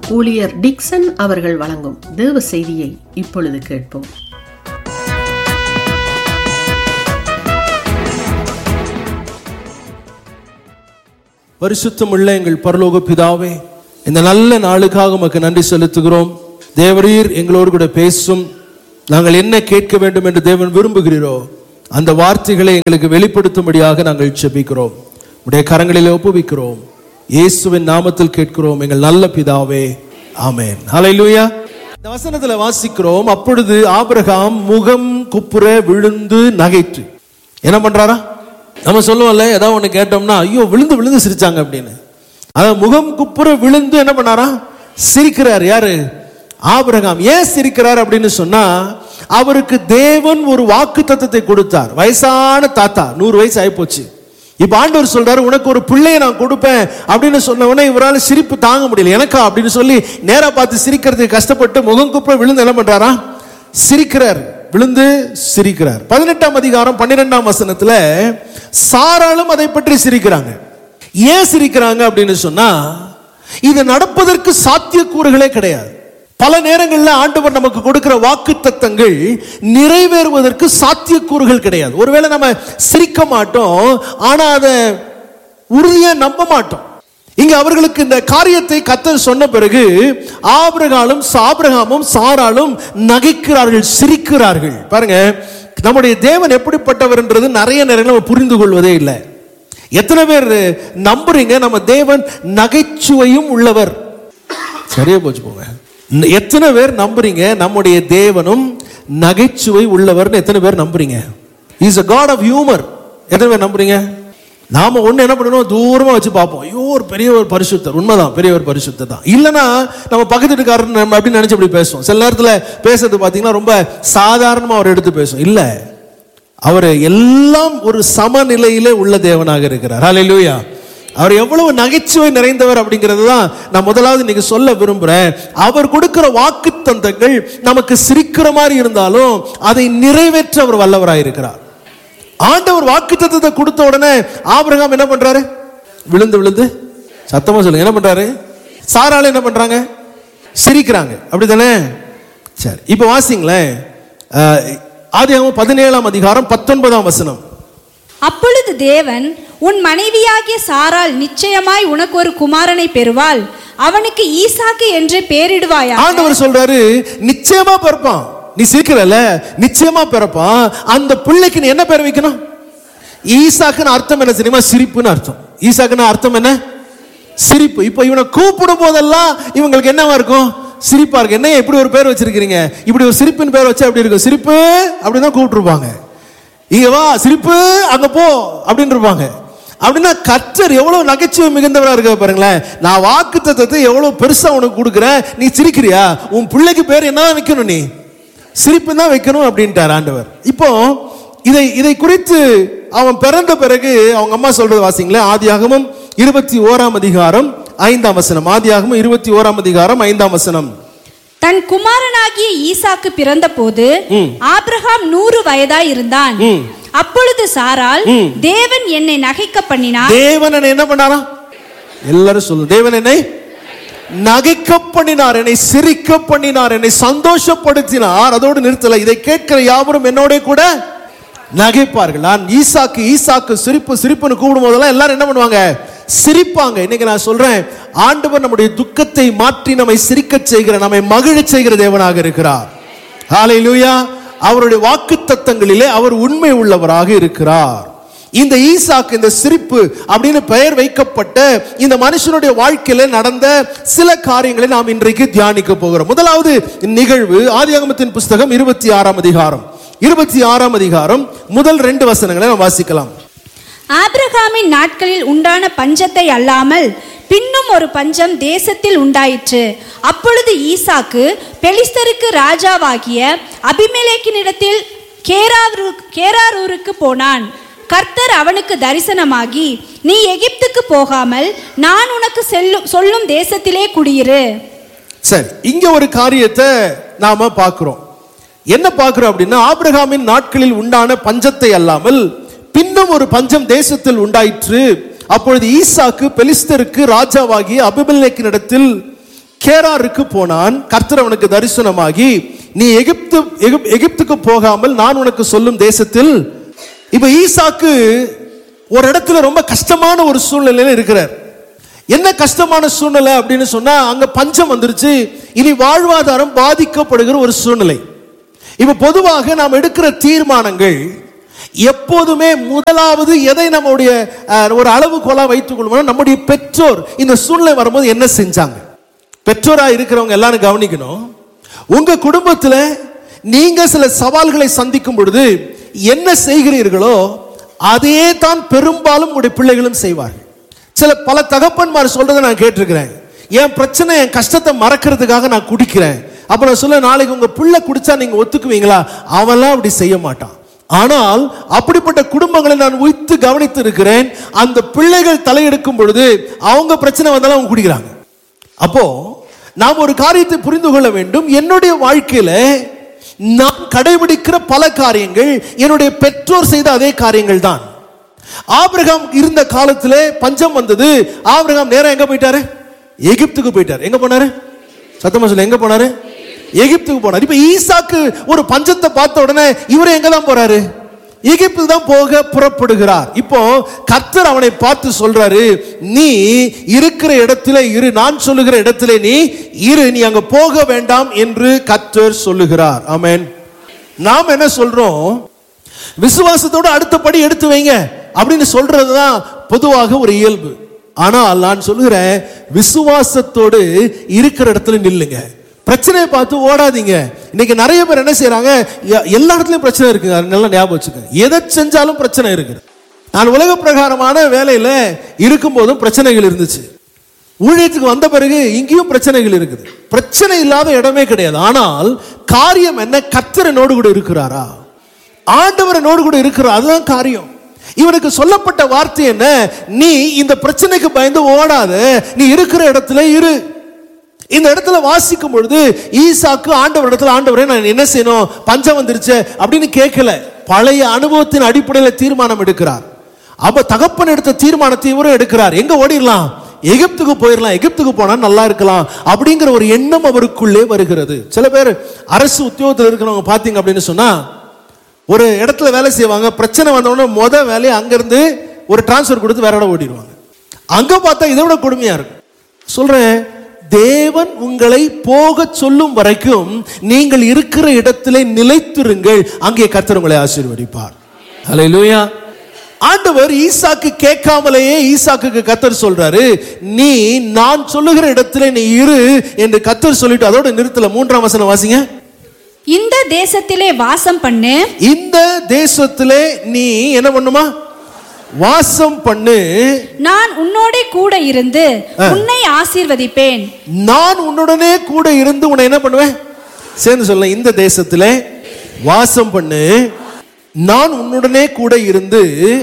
ஊழியர் டிக்சன் அவர்கள் வழங்கும் தேவ செய்தியை இப்பொழுது கேட்போம் பரிசுத்தமுள்ள எங்கள் பரலோக பிதாவே இந்த நல்ல நாளுக்காக உமக்கு நன்றி செலுத்துகிறோம் தேவரீர் எங்களோடு கூட பேசும் நாங்கள் என்ன கேட்க வேண்டும் என்று தேவன் விரும்புகிறீரோ அந்த வார்த்தைகளை எங்களுக்கு வெளிப்படுத்தும்படியாக நாங்கள் செபிக்கிறோம் உடைய கரங்களிலே ஒப்புவிக்கிறோம் இயேசுவின் நாமத்தில் கேட்கிறோம் எங்கள் நல்ல பிதாவே ஆமென் ஹalleluya இந்த வசனத்துல வாசிக்கிறோம் அப்பொழுது ஆபிரகாம் முகம் குப்புற விழுந்து நகைத்து என்ன பண்றாரா நம்ம சொல்லுவோம்ல ஏதாவது ஒன்று கேட்டோம்னா ஐயோ விழுந்து விழுந்து சிரிச்சாங்க அப்படின்னு அதான் முகம் குப்புற விழுந்து என்ன பண்ணாரா சிரிக்கிறார் யாரு ஆபிரகாம் ஏன் சிரிக்கிறார் அப்படின்னு சொன்னா அவருக்கு தேவன் ஒரு வாக்கு தத்தத்தை கொடுத்தார் வயசான தாத்தா நூறு வயசு ஆயிப்போச்சு இப்ப ஆண்டவர் சொல்றாரு உனக்கு ஒரு பிள்ளையை நான் கொடுப்பேன் அப்படின்னு சொன்ன உடனே இவரால் சிரிப்பு தாங்க முடியல எனக்கா அப்படின்னு சொல்லி நேரா பார்த்து சிரிக்கிறதுக்கு கஷ்டப்பட்டு முகம் குப்புற விழுந்து என்ன பண்றாரா சிரிக்கிறார் விழுந்து சிரிக்கிறார் பதினெட்டாம் அதிகாரம் பன்னிரெண்டாம் வசனத்துல சாராலும் அதை பற்றி சிரிக்கிறாங்க ஏன் சிரிக்கிறாங்க அப்படின்னு சொன்னா இது நடப்பதற்கு சாத்தியக்கூறுகளே கிடையாது பல நேரங்களில் ஆண்டவர் நமக்கு கொடுக்கிற வாக்கு தத்தங்கள் நிறைவேறுவதற்கு சாத்தியக்கூறுகள் கிடையாது ஒருவேளை நம்ம சிரிக்க மாட்டோம் ஆனா அதை உறுதியா நம்ப மாட்டோம் இங்க அவர்களுக்கு இந்த காரியத்தை கத்தர் சொன்ன பிறகு ஆபிரகாலும் சாபிரகாமும் சாராலும் நகைக்கிறார்கள் சிரிக்கிறார்கள் பாருங்க நம்முடைய தேவன் எப்படிப்பட்டவர்ன்றது நிறைய நேரங்கள் நம்ம புரிந்து கொள்வதே இல்லை எத்தனை பேர் நம்புறீங்க நம்ம தேவன் நகைச்சுவையும் உள்ளவர் சரியா போச்சு போங்க ந- எத்தனை பேர் நம்புறீங்க நம்முடைய தேவனும் நகைச்சுவை உள்ளவர்னு எத்தனை பேர் நம்புறீங்க is a god of humour எத்தனை பேர் நம்புறீங்க நாம ஒண்ணு என்ன பண்ணணும் தூரமா வச்சு பார்ப்போம் ஐயோ ஒரு பெரிய ஒரு பரிசுத்தர் உண்மைதான் பெரிய ஒரு பரிசுத்தர் தான் இல்லைன்னா நம்ம பக்கத்து வீட்டுக்காரர் நம்ம அப்படின்னு நினைச்சு அப்படி பேசுவோம் சில நேரத்துல பேசுறது பாத்தீங்கன்னா ரொம்ப சாதாரணமா அவர் எடுத்து பேசும் இல்ல அவர் எல்லாம் ஒரு சமநிலையிலே உள்ள தேவனாக இருக்கிறார் ஹalleluya அவர் எவ்வளவு நகைச்சுவை நிறைந்தவர் அப்படிங்கிறது தான் நான் முதலாவது இன்னைக்கு சொல்ல விரும்புறேன் அவர் கொடுக்கிற வாக்கு தந்தங்கள் நமக்கு சிரிக்கிற மாதிரி இருந்தாலும் அதை நிறைவேற்ற அவர் வல்லவராக இருக்கிறார் ஆண்டவர் வாக்கு தத்தத்தை கொடுத்த உடனே ஆபிரகாம் என்ன பண்றாரு விழுந்து விழுந்து சத்தமா சொல்லுங்க என்ன பண்றாரு சாரால என்ன பண்றாங்க சிரிக்கிறாங்க அப்படிதானே சரி இப்போ வாசிங்களேன் அஹ், ஆதியாகமம் பதினேழாம் அதிகாரம் பத்தொன்பதாம் வசனம் அப்பொழுது தேவன் உன் மனைவியாகிய சாராள் நிச்சயமாய் உனக்கு ஒரு குமாரனை பெறுவாள் அவனுக்கு ஈசாக்கு என்று பெயரிடுவாயா ஆண்டவர் சொல்றாரு நிச்சயமா பிறப்பான் நீ சிரிக்கிறல நிச்சயமா பிறப்பான் அந்த பிள்ளைக்கு நீ என்ன பேர் வைக்கணும் ஈசாக்குன்னு அர்த்தம் என்ன தெரியுமா சிரிப்புன்னு அர்த்தம் ஈசாக்குன்னு அர்த்தம் என்ன சிரிப்பு இப்போ இவனை கூப்பிடும் போதெல்லாம் இவங்களுக்கு என்னவா இருக்கும் சிரிப்பா இருக்கு என்ன இப்படி ஒரு பேர் வச்சிருக்கிறீங்க இப்படி ஒரு சிரிப்பின் பேர் வச்சா எப்படி இருக்கும் சிரிப்பு அப்படின்னு தான் கூப்பிட்டுருப்பாங்க இங்க வா சிரிப்பு அங்க போ அப்படின்னு இருப்பாங்க அப்படின்னா கற்றர் எவ்வளவு நகைச்சுவை மிகுந்தவரா இருக்க பாருங்களேன் நான் வாக்கு தத்தத்தை எவ்வளவு பெருசா உனக்கு கொடுக்குறேன் நீ சிரிக்கிறியா உன் பிள்ளைக்கு பேர் என்ன வைக்கணும் நீ சிரிப்பு தான் வைக்கணும் அப்படின்ட்டார் ஆண்டவர் இப்போ இதை இதை குறித்து அவன் பிறந்த பிறகு அவங்க அம்மா சொல்றது வாசிங்களேன் ஆதியாகமும் இருபத்தி ஓராம் அதிகாரம் ஐந்தாம் வசனம் ஆதியாகமும் இருபத்தி ஓராம் அதிகாரம் ஐந்தாம் வசனம் தன் குமாரனாகிய ஈசாக்கு பிறந்தபோது ஆபிரகாம் நூறு வயதாய் இருந்தான் ம். அப்பொழுது சாராள் தேவன் என்னை நகைக்க பண்ணினார் தேவன் என்னை என்ன பண்ணாரா எல்லாரும் சொல்லு தேவன் என்னை நகைக்க பண்ணினார் என்னை சிரிக்க பண்ணினார் என்னை சந்தோஷப்படுத்தினார் அதோடு நிறுத்தல இதை கேட்கிற யாவரும் என்னோட கூட நகைப்பார்கள் நான் ஈசாக்கு ஈசாக்கு சிரிப்பு சிரிப்புன்னு கூப்பிடும் போதெல்லாம் எல்லாரும் என்ன பண்ணுவாங்க சிரிப்பாங்க இன்னைக்கு நான் சொல்றேன் ஆண்டவர் நம்முடைய துக்கத்தை மாற்றி நம்மை சிரிக்கச் செய்கிற நம்மை மகிழச் செய்கிற தேவனாக இருக்கிறார் ஹalleluya அவருடைய வாக்குத்தத்தங்களிலே அவர் உண்மை உள்ளவராக இருக்கிறார் இந்த ஈசாக்கு இந்த சிரிப்பு அப்படின்னு பெயர் வைக்கப்பட்ட இந்த மனுஷனுடைய வாழ்க்கையில நடந்த சில காரியங்களை நாம் இன்றைக்கு தியானிக்க போகிறோம் முதலாவது நிகழ்வு ஆதியாகமத்தின் புஸ்தகம் இருபத்தி ஆறாம் அதிகாரம் இருபத்தி ஆறாம் அதிகாரம் முதல் ரெண்டு வசனங்களை நாம் வாசிக்கலாம் ஆபிரகாமின் நாட்களில் உண்டான பஞ்சத்தை அல்லாமல் பின்னும் ஒரு பஞ்சம் தேசத்தில் உண்டாயிற்று அப்பொழுது ஈசாக்கு பெலிஸ்தருக்கு ராஜாவாகிய அபிமெலேக்கினிடத்தில் கேராரு கேராரூருக்கு போனான் கர்த்தர் அவனுக்கு தரிசனமாகி நீ எகிப்துக்கு போகாமல் நான் உனக்கு செல்லும் சொல்லும் தேசத்திலே குடியிரு சரி இங்க ஒரு காரியத்தை நாம பார்க்கிறோம் என்ன பார்க்கிறோம் அப்படின்னா ஆபிரகாமின் நாட்களில் உண்டான பஞ்சத்தை அல்லாமல் பின்னும் ஒரு பஞ்சம் தேசத்தில் உண்டாயிற்று அப்பொழுது ஈசாக்கு பெலிஸ்தருக்கு ராஜாவாகிய அபிமெலேக்கினிடத்தில் கேராருக்கு போனான் கர்த்தர் அவனுக்கு தரிசனமாகி நீ எகிப்து எகிப்- எகிப்துக்கு போகாமல் நான் உனக்கு சொல்லும் தேசத்தில் இப்ப ஈசாக்கு ஒரு இடத்துல ரொம்ப கஷ்டமான ஒரு சூழ்நிலையில இருக்கிறார் என்ன கஷ்டமான சூழ்நிலை அப்படின்னு சொன்னா அங்க பஞ்சம் வந்துருச்சு இனி வாழ்வாதாரம் பாதிக்கப்படுகிற ஒரு சூழ்நிலை இப்ப பொதுவாக நாம் எடுக்கிற தீர்மானங்கள் எப்போதுமே முதலாவது எதை நம்முடைய அஹ், ஒரு அளவுகோலா வைத்துக் கொள்வோம் நம்முடைய பெற்றோர் இந்த சூழ்நிலை வரும்போது என்ன செஞ்சாங்க பெற்றோரா இருக்கிறவங்க எல்லாரும் கவனிக்கணும் உங்க குடும்பத்துல நீங்க சில சவால்களை சந்திக்கும் பொழுது என்ன செய்கிறீர்களோ அதே தான் பெரும்பாலும் உங்களுடைய பிள்ளைகளும் செய்வார்கள் சில பல தகப்பன்மார் சொல்றதை நான் கேட்டிருக்கிறேன் என் பிரச்சனை என் கஷ்டத்தை மறக்கிறதுக்காக நான் குடிக்கிறேன் அப்ப நான் சொல்ல நாளைக்கு உங்க பிள்ளை குடிச்சா நீங்க ஒத்துக்குவீங்களா அவன்லாம் அப்படி செய்ய மாட்டான் ஆனால் அப்படிப்பட்ட குடும்பங்களை நான் உய்த்து கவனித்து இருக்கிறேன் அந்த பிள்ளைகள் தலையெடுக்கும் பொழுது அவங்க பிரச்சனை வந்தாலும் அவங்க குடிக்கிறாங்க அப்போ நாம் ஒரு காரியத்தை புரிந்து கொள்ள வேண்டும் என்னுடைய வாழ்க்கையில நான் கடைபிடிக்கிற பல காரியங்கள் என்னுடைய பெற்றோர் செய்த அதே காரியங்கள் தான் ஆபிரகாம் இருந்த காலத்திலே பஞ்சம் வந்தது ஆபிரகாம் நேரா எங்க போயிட்டாரு எகிப்துக்கு போயிட்டாரு எங்க போனாரு சத்தமா சொல்ல எங்க போனாரு எகிப்துக்கு போனார் இப்ப ஈசாக்கு ஒரு பஞ்சத்தை பார்த்த உடனே இவரு எங்க தான் போறாரு எகிப்து தான் போக புறப்படுகிறார் இப்போ கர்த்தர் அவனை பார்த்து சொல்றாரு நீ இருக்கிற இடத்துல இரு நான் சொல்லுகிற இடத்துல நீ இரு நீ அங்க போக வேண்டாம் என்று கர்த்தர் சொல்லுகிறார் ஆமென் நாம் என்ன சொல்றோம் விசுவாசத்தோட அடுத்த படி எடுத்து வைங்க அப்படின்னு சொல்றது தான் பொதுவாக ஒரு இயல்பு ஆனால் நான் சொல்லுகிறேன் விசுவாசத்தோடு இருக்கிற இடத்துல நில்லுங்க பிரச்சனையை பார்த்து ஓடாதீங்க இன்னைக்கு நிறைய பேர் என்ன செய்றாங்க எ- எல்லா இடத்துலயும் பிரச்சனை இருக்குங்க அது நல்லா ஞாபகம் வச்சுக்கோங்க எதை செஞ்சாலும் பிரச்சனை இருக்குது நான் உலக பிரகாரமான வேலையில இருக்கும்போதும் பிரச்சனைகள் இருந்துச்சு ஊழியத்துக்கு வந்த பிறகு இங்கேயும் பிரச்சனைகள் இருக்குது பிரச்சனை இல்லாத இடமே கிடையாது ஆனால் காரியம் என்ன கர்த்தர் என்னோடு கூட இருக்கிறாரா ஆண்டவர் என்னோடு கூட இருக்கிறார் அதுதான் காரியம் இவனுக்கு சொல்லப்பட்ட வார்த்தை என்ன நீ இந்த பிரச்சனைக்கு பயந்து ஓடாத நீ இருக்கிற இடத்துல இரு இந்த இடத்துல வாசிக்கும் பொழுது ஈசாக்கு ஆண்டவர் இடத்துல ஆண்டவரே நான் என்ன செய்யணும் பஞ்சம் வந்துருச்சு அப்படின்னு கேட்கல பழைய அனுபவத்தின் அடிப்படையில் தீர்மானம் எடுக்கிறார் அப்ப தகப்பன் எடுத்த தீர்மானத்தை இவரும் எடுக்கிறார் எங்க ஓடிடலாம் எகிப்துக்கு போயிடலாம் எகிப்துக்கு போனா நல்லா இருக்கலாம் அப்படிங்கிற ஒரு எண்ணம் அவருக்குள்ளே வருகிறது சில பேர் அரசு உத்தியோகத்தில் இருக்கிறவங்க பாத்தீங்க அப்படின்னு சொன்னா ஒரு இடத்துல வேலை செய்வாங்க பிரச்சனை வந்த உடனே முத வேலையை அங்கிருந்து ஒரு டிரான்ஸ்ஃபர் கொடுத்து வேற இடம் ஓடிடுவாங்க அங்க பார்த்தா இதை விட கொடுமையா இருக்கும் சொல்றேன் தேவன் உங்களை போக சொல்லும் வரைக்கும் நீங்கள் இருக்கிற இடத்திலே நிலைத்திருங்கள் அங்கே கர்த்தர் உங்களை ஆசீர்வதிப்பார் ஹalleluya ஆண்டவர் ஈசாக்கு கேட்காமலேயே ஈசாக்குக்கு கத்தர் சொல்றாரு நீ நான் சொல்லுகிற இடத்துல நீ இரு என்று கத்தர் சொல்லிட்டு அதோட நிறுத்தல மூன்றாம் வசனம் வாசிங்க இந்த தேசத்திலே வாசம் பண்ணு இந்த தேசத்திலே நீ என்ன பண்ணுமா வாசம் பண்ணு நான் உன்னோட கூட இருந்து உன்னை ஆசீர்வதிப்பேன் நான் உன்னுடனே கூட இருந்து உன்னை என்ன பண்ணுவேன் சேர்ந்து சொல்ல இந்த தேசத்திலே வாசம் பண்ணு நான் உன்னுடனே கூட இருந்து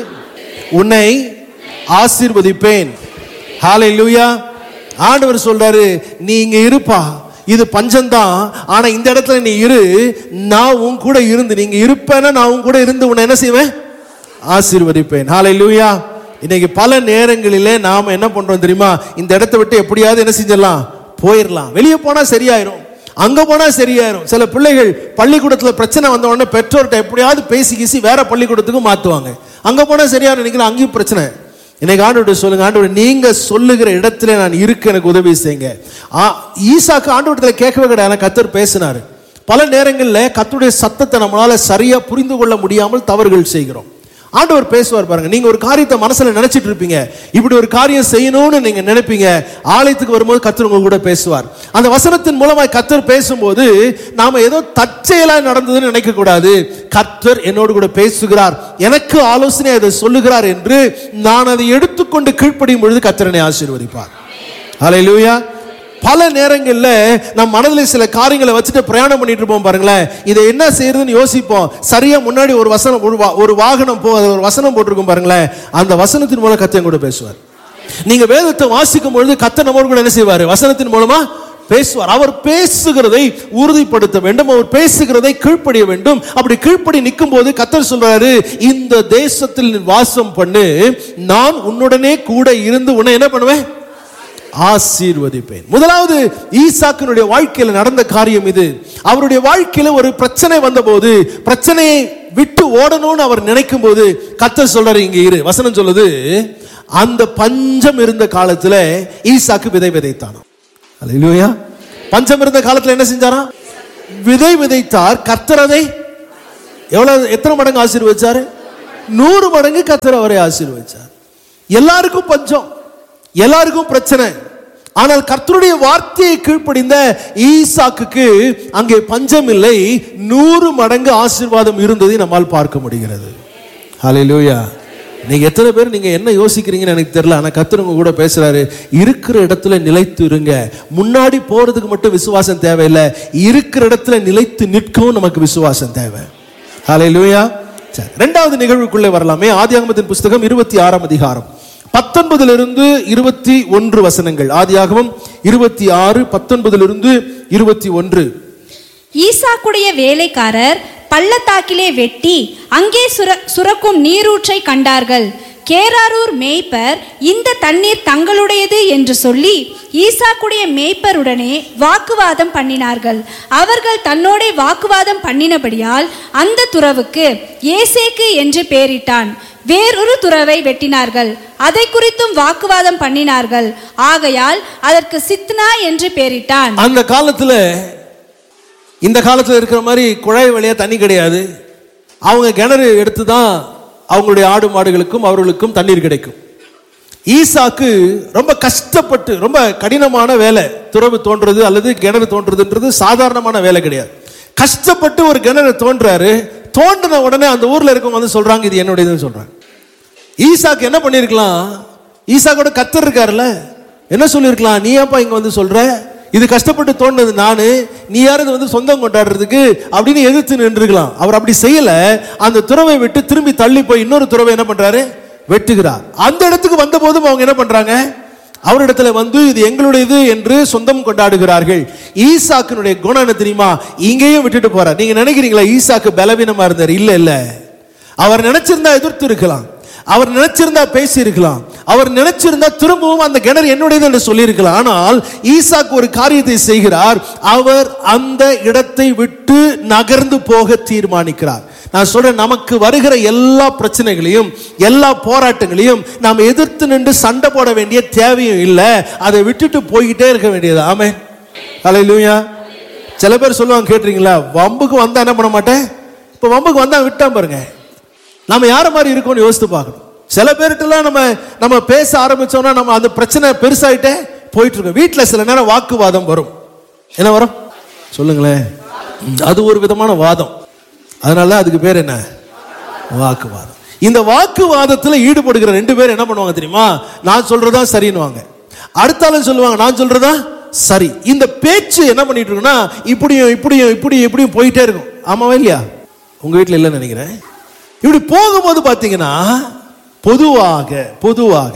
உன்னை ஆசீர்வதிப்பேன் ஹalleluya ஆண்டவர் சொல்றாரு நீ இங்க இருப்பா இது பஞ்சம்தான் ஆனா இந்த இடத்துல நீ இரு நான் உன் கூட இருந்து நீங்க இருப்பேன்னா நான் உன் கூட இருந்து உன்னை என்ன செய்வேன் ஆசீர்வதிப்பேன் ஹalleluya இன்னைக்கு பல நேரங்களிலே நாம என்ன பண்றோம் தெரியுமா இந்த இடத்தை விட்டு எப்படியாவது என்ன செஞ்சிடலாம் போயிடலாம் வெளியே போனா சரியாயிரும் அங்க போனா சரியாயிரும் சில பிள்ளைகள் பள்ளிக்கூடத்துல பிரச்சனை வந்த உடனே பெற்றோர்கிட்ட எப்படியாவது பேசி கீசி வேற பள்ளிக்கூடத்துக்கு மாத்துவாங்க அங்க போனா சரியாயிரும் நினைக்கிறேன் அங்கேயும் பிரச்சனை இன்னைக்கு ஆண்டவர்கிட்ட சொல்லுங்க ஆண்டவர் நீங்க சொல்லுகிற இடத்துல நான் இருக்க எனக்கு உதவி செய்யுங்க ஆ, ஈசாக்கு ஆண்டவரத்துல கேட்கவே கிடையாது ஆனா கத்தர் பேசினாரு பல நேரங்களில் கத்துடைய சத்தத்தை நம்மளால சரியா புரிந்து கொள்ள முடியாமல் தவறுகள் செய்கிறோம் ஆண்டவர் பேசுவார் பாருங்க நீங்க ஒரு காரியத்தை மனசுல நினைச்சிட்டு இருப்பீங்க இப்படி ஒரு காரியம் செய்யணும்னு நீங்க நினைப்பீங்க ஆலயத்துக்கு வரும்போது கத்தர் உங்க கூட பேசுவார் அந்த வசனத்தின் மூலமாய் கத்தர் பேசும்போது நாம ஏதோ தற்செயலா நடந்ததுன்னு நினைக்க கூடாது கத்தர் என்னோடு கூட பேசுகிறார் எனக்கு ஆலோசனை அதை சொல்லுகிறார் என்று நான் அதை எடுத்துக்கொண்டு கீழ்ப்படியும் பொழுது கத்தரனை ஆசீர்வதிப்பார் ஹalleluya பல நேரங்கள்ல நம் மனதில் சில காரியங்களை வச்சுட்டு பிரயாணம் பண்ணிட்டு இருப்போம் பாருங்களேன் இதை என்ன செய்யறதுன்னு யோசிப்போம் சரியா முன்னாடி ஒரு வசனம் ஒரு வா- ஒரு வாகனம் போ அது ஒரு வசனம் போட்டிருக்கும் பாருங்களேன் அந்த வசனத்தின் மூலம் கத்தன் கூட பேசுவார் நீங்க வேதத்தை வாசிக்கும் பொழுது கத்த நம்மோடு கூட என்ன செய்வார் வசனத்தின் மூலமா பேசுவார் அவர் பேசுகிறதை உறுதிப்படுத்த வேண்டும் அவர் பேசுகிறதை கீழ்ப்படிய வேண்டும் அப்படி கீழ்ப்படி நிற்கும் போது கத்தர் சொல்றாரு இந்த தேசத்தில் நீ வாசம் பண்ணு நான் உன்னுடனே கூட இருந்து உன்னை என்ன பண்ணுவேன் ஆசீர்வதிப்பேன் முதலாவது ஈசாக்கினுடைய வாழ்க்கையில நடந்த காரியம் இது அவருடைய வாழ்க்கையில ஒரு பிரச்சனை வந்தபோது பிரச்சனையை விட்டு ஓடணும்னு அவர் நினைக்கும் போது கத்த சொல்றாரு இங்க இரு வசனம் சொல்லுது அந்த பஞ்சம் இருந்த காலத்துல ஈசாக்கு விதை விதைத்தான் அல்லேலூயா பஞ்சம் இருந்த காலத்துல என்ன செஞ்சாராம் விதை விதைத்தார் கர்த்தர் அதை எவ்வளவு எத்தனை மடங்கு ஆசீர்வதிச்சாரு நூறு மடங்கு கர்த்தர் அவரை ஆசீர்வதிச்சார் எல்லாருக்கும் பஞ்சம் எல்லாருக்கும் பிரச்சனை ஆனால் கர்த்தருடைய வார்த்தையை கீழ்ப்படிந்த ஈசாக்குக்கு அங்கே பஞ்சம் இல்லை நூறு மடங்கு ஆசீர்வாதம் இருந்ததை நம்மால் பார்க்க முடிகிறது ஹalleluya நீங்க எத்தனை பேர் நீங்க என்ன யோசிக்கிறீங்கன்னு எனக்கு தெரியல ஆனா கர்த்தர் உங்க கூட பேசுறாரு இருக்கிற இடத்துல நிலைத்து இருங்க முன்னாடி போறதுக்கு மட்டும் விசுவாசம் தேவையில்லை இருக்கிற இடத்துல நிலைத்து நிற்கவும் நமக்கு விசுவாசம் தேவை ஹalleluya சரி ரெண்டாவது நிகழ்வுக்குள்ளே வரலாமே ஆதியாகமத்தின் புஸ்தகம் இருபத்தி ஆறாம் அதிகாரம் பத்தொன்பதிலிருந்து இருபத்தி ஒன்று வசனங்கள் ஆதியாகமம் இருபத்தி ஆறு பத்தொன்பதிலிருந்து இருபத்தி ஒன்று ஈசாக்குடைய வேலைக்காரர் பள்ளத்தாக்கிலே வெட்டி அங்கே சுர சுரக்கும் நீரூற்றை கண்டார்கள் கேராரூர் மேய்ப்பர் இந்த தண்ணீர் தங்களுடையது என்று சொல்லி ஈசாக்குடைய மேய்ப்பருடனே வாக்குவாதம் பண்ணினார்கள் அவர்கள் தன்னோடே வாக்குவாதம் பண்ணினபடியால் அந்த துறவுக்கு ஏசேக்கு என்று பெயரிட்டான் வேறொரு துறவை வெட்டினார்கள் அதை குறித்தும் வாக்குவாதம் பண்ணினார்கள் ஆகையால் அதற்கு சித்னா என்று பெயரிட்டான் அந்த காலத்துல இந்த காலத்துல இருக்கிற மாதிரி குழாய் வழியா தண்ணி கிடையாது அவங்க கிணறு எடுத்து தான் அவங்களுடைய ஆடு மாடுகளுக்கும் அவர்களுக்கும் தண்ணீர் கிடைக்கும் ஈசாக்கு ரொம்ப கஷ்டப்பட்டு ரொம்ப கடினமான வேலை துறவு தோன்றது அல்லது கிணறு தோன்றதுன்றது சாதாரணமான வேலை கிடையாது கஷ்டப்பட்டு ஒரு கிணறு தோன்றாரு தோண்டின உடனே அந்த ஊர்ல இருக்கவங்க வந்து சொல்றாங்க இது என்னுடையதுன்னு சொல்றாங்க ஈசாக்கு என்ன பண்ணிருக்கலாம் ஈசாக்கோட கத்தர் இருக்காருல்ல என்ன சொல்லியிருக்கலாம் நீ ஏன்ப்பா இங்க வந்து சொல்ற இது கஷ்டப்பட்டு தோண்டது நானு நீ யாரும் வந்து சொந்தம் கொண்டாடுறதுக்கு அப்படின்னு எதிர்த்து நின்றுக்கலாம் அவர் அப்படி செய்யல அந்த துறவை விட்டு திரும்பி தள்ளி போய் இன்னொரு துறவை என்ன பண்றாரு வெட்டுகிறார் அந்த இடத்துக்கு வந்த போதும் அவங்க என்ன பண்றாங்க அவரிடத்துல வந்து இது எங்களுடையது என்று சொந்தம் கொண்டாடுகிறார்கள் ஈசாக்கினுடைய குணம் என்ன தெரியுமா இங்கேயும் விட்டுட்டு போறார் நீங்க நினைக்கிறீங்களா ஈசாக்கு பலவீனமா இருந்தார் இல்ல இல்ல அவர் நினைச்சிருந்தா எதிர்த்து இருக்கலாம் அவர் நினைச்சிருந்தா பேசி இருக்கலாம் அவர் நினைச்சிருந்தா திரும்பவும் அந்த கிணறு என்னுடையது என்று சொல்லியிருக்கலாம் ஆனால் ஈசாக்கு ஒரு காரியத்தை செய்கிறார் அவர் அந்த இடத்தை விட்டு நகர்ந்து போக தீர்மானிக்கிறார் நான் சொல்றேன் நமக்கு வருகிற எல்லா பிரச்சனைகளையும் எல்லா போராட்டங்களையும் நாம் எதிர்த்து நின்று சண்டை போட வேண்டிய தேவையும் இல்லை அதை விட்டுட்டு போய்கிட்டே இருக்க வேண்டியது ஆமே ஹalleluya சில பேர் சொல்லுவாங்க கேட்டுறீங்களா வம்புக்கு வந்தா என்ன பண்ண மாட்டேன் இப்போ வம்புக்கு வந்தா விட்டான் பாருங்க நம்ம யார மாதிரி இருக்கோம்னு யோசித்து பார்க்கணும் சில பேர்கிட்டலாம் நம்ம நம்ம பேச ஆரம்பிச்சோம்னா நம்ம அந்த பிரச்சனை பெருசாயிட்டே போயிட்டு இருக்கோம் வீட்டில் சில நேரம் வாக்குவாதம் வரும் என்ன வரும் சொல்லுங்களேன் ம், அது ஒரு விதமான வாதம் அதனால தான் அதுக்கு பேர் என்ன வாக்குவாதம் இந்த வாக்குவாதத்தில் ஈடுபடுகிற ரெண்டு பேர் என்ன பண்ணுவாங்க தெரியுமா நான் சொல்றதா சரின்னுவாங்க அடுத்தாலும் சொல்லுவாங்க நான் சொல்றதா சரி இந்த பேச்சு என்ன பண்ணிட்டு இருக்குன்னா இப்படியும் இப்படியும் இப்படி இப்படியும் போயிட்டே இருக்கும் ஆமாவா இல்லையா உங்க வீட்டில் இல்லைன்னு நினைக்கிறேன் இப்படி போகும்போது பார்த்தீங்கன்னா பொதுவாக பொதுவாக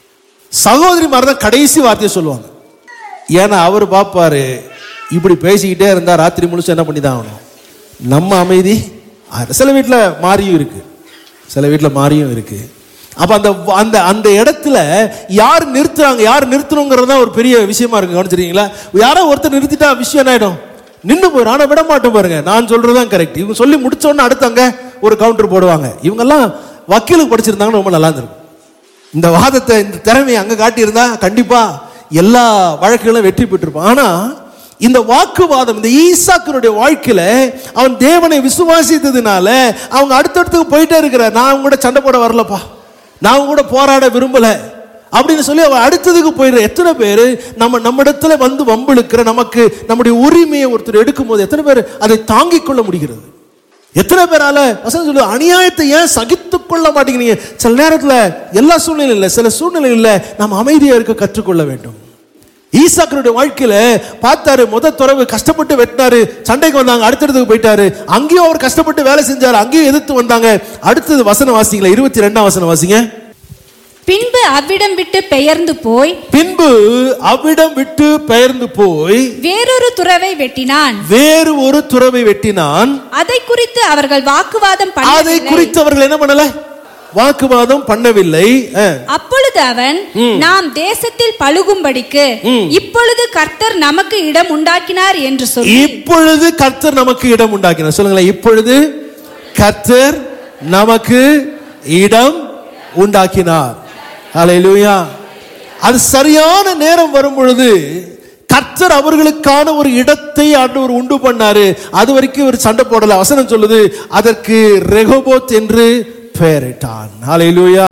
சகோதரி மாதிரி தான் கடைசி வார்த்தையை சொல்லுவாங்க ஏன்னா அவர் பார்ப்பாரு இப்படி பேசிக்கிட்டே இருந்தா ராத்திரி முழுசு என்ன பண்ணி தான் ஆகணும் நம்ம அமைதி ஆயிரும். சில வீட்டில் மாறியும் இருக்கு சில வீட்டில் மாறியும் இருக்கு அப்ப அந்த அந்த அந்த இடத்துல யார் நிறுத்துறாங்க யார் நிறுத்தணுங்கிறது தான் ஒரு பெரிய விஷயமா இருக்கு கவனிச்சிருக்கீங்களா யாரோ ஒருத்தர் நிறுத்திட்டா விஷயம் என்ன ஆயிடும் நின்று போயிடும் ஆனால் விட மாட்டோம் பாருங்க நான் சொல்றதுதான் கரெக்ட் இவங்க சொல்லி முடிச்ச உடனே அடுத்து அங்க ஒரு கவுண்டர் போடுவாங்க இவங்கெல்லாம் வக்கீலுக்கு படிச்சிருந்தாங்கன்னா ரொம்ப நல்லா இருந்திருக்கும் இந்த வாதத்தை இந்த திறமையை அங்க காட்டியிருந்தா கண்டிப்பா எல்லா வழக்குகளும் வெற்றி பெற்றிருப்பான் ஆனா இந்த வாக்குவாதம் இந்த ஈசாக்கினுடைய வாழ்க்கையில அவன் தேவனை விசுவாசித்ததுனால அவங்க அடுத்தடுத்துக்கு போயிட்டே இருக்கிறார் நான் அவங்க கூட சண்டை போட வரலப்பா நான் அவங்க கூட போராட விரும்பல அப்படின்னு சொல்லி அவன் அடுத்ததுக்கு போயிடுற எத்தனை பேர் நம்ம நம்ம இடத்துல வந்து வம்பிழுக்கிற நமக்கு நம்முடைய உரிமையை ஒருத்தர் எடுக்கும் போது எத்தனை பேர் அதை தாங்கிக் கொள்ள முடிகிறது எத்தனை பேரால வசனம் சொல்லு அநியாயத்தை ஏன் சகித்துக் கொள்ள மாட்டேங்கிறீங்க சில நேரத்துல எல்லா சூழ்நிலையும் இல்லை சில சூழ்நிலையில் நாம் அமைதியா இருக்க கற்றுக்கொள்ள வேண்டும் ஈசாக்கனுடைய வாழ்க்கையில பார்த்தாரு முத துறவு கஷ்டப்பட்டு வெட்டினாரு சண்டைக்கு வந்தாங்க அடுத்தடுத்துக்கு போயிட்டாரு அங்கேயும் அவர் கஷ்டப்பட்டு வேலை செஞ்சாரு அங்கேயும் எதிர்த்து வந்தாங்க அடுத்தது வசனம் வாசிங்களா இருபத்தி ரெண்டாம் வசனம் வாசிங்க பின்பு அவ்விடம் விட்டு பெயர்ந்து போய் பின்பு அவ்விடம் விட்டு பெயர்ந்து போய் வேறொரு துறவை வெட்டினான் வேறு ஒரு துறவை வெட்டினான் அதை குறித்து அவர்கள் வாக்குவாதம் அதை பண்ணவில்லை குறித்து அவர்கள் என்ன பண்ணல வாக்குவாதம் பண்ணவில்லை அஹ், அப்பொழுது அவன் நாம் தேசத்தில் பழுகும்படிக்கு இப்பொழுது கர்த்தர் நமக்கு இடம் உண்டாக்கினார் என்று சொல்லி இப்பொழுது கர்த்தர் நமக்கு இடம் உண்டாக்கினார் சொல்லுங்களேன் இப்பொழுது கர்த்தர் நமக்கு இடம் உண்டாக்கினார் ஹalleluya அது சரியான நேரம் வரும் பொழுது கர்த்தர் அவர்களுக்கான ஒரு இடத்தை ஆண்டவர் உண்டு பண்ணாரு அது வரைக்கும் ஒரு சண்டை போடல வசனம் சொல்லுது அதற்கு ரெகோபோத் என்று பெயரிட்டான் ஹalleluya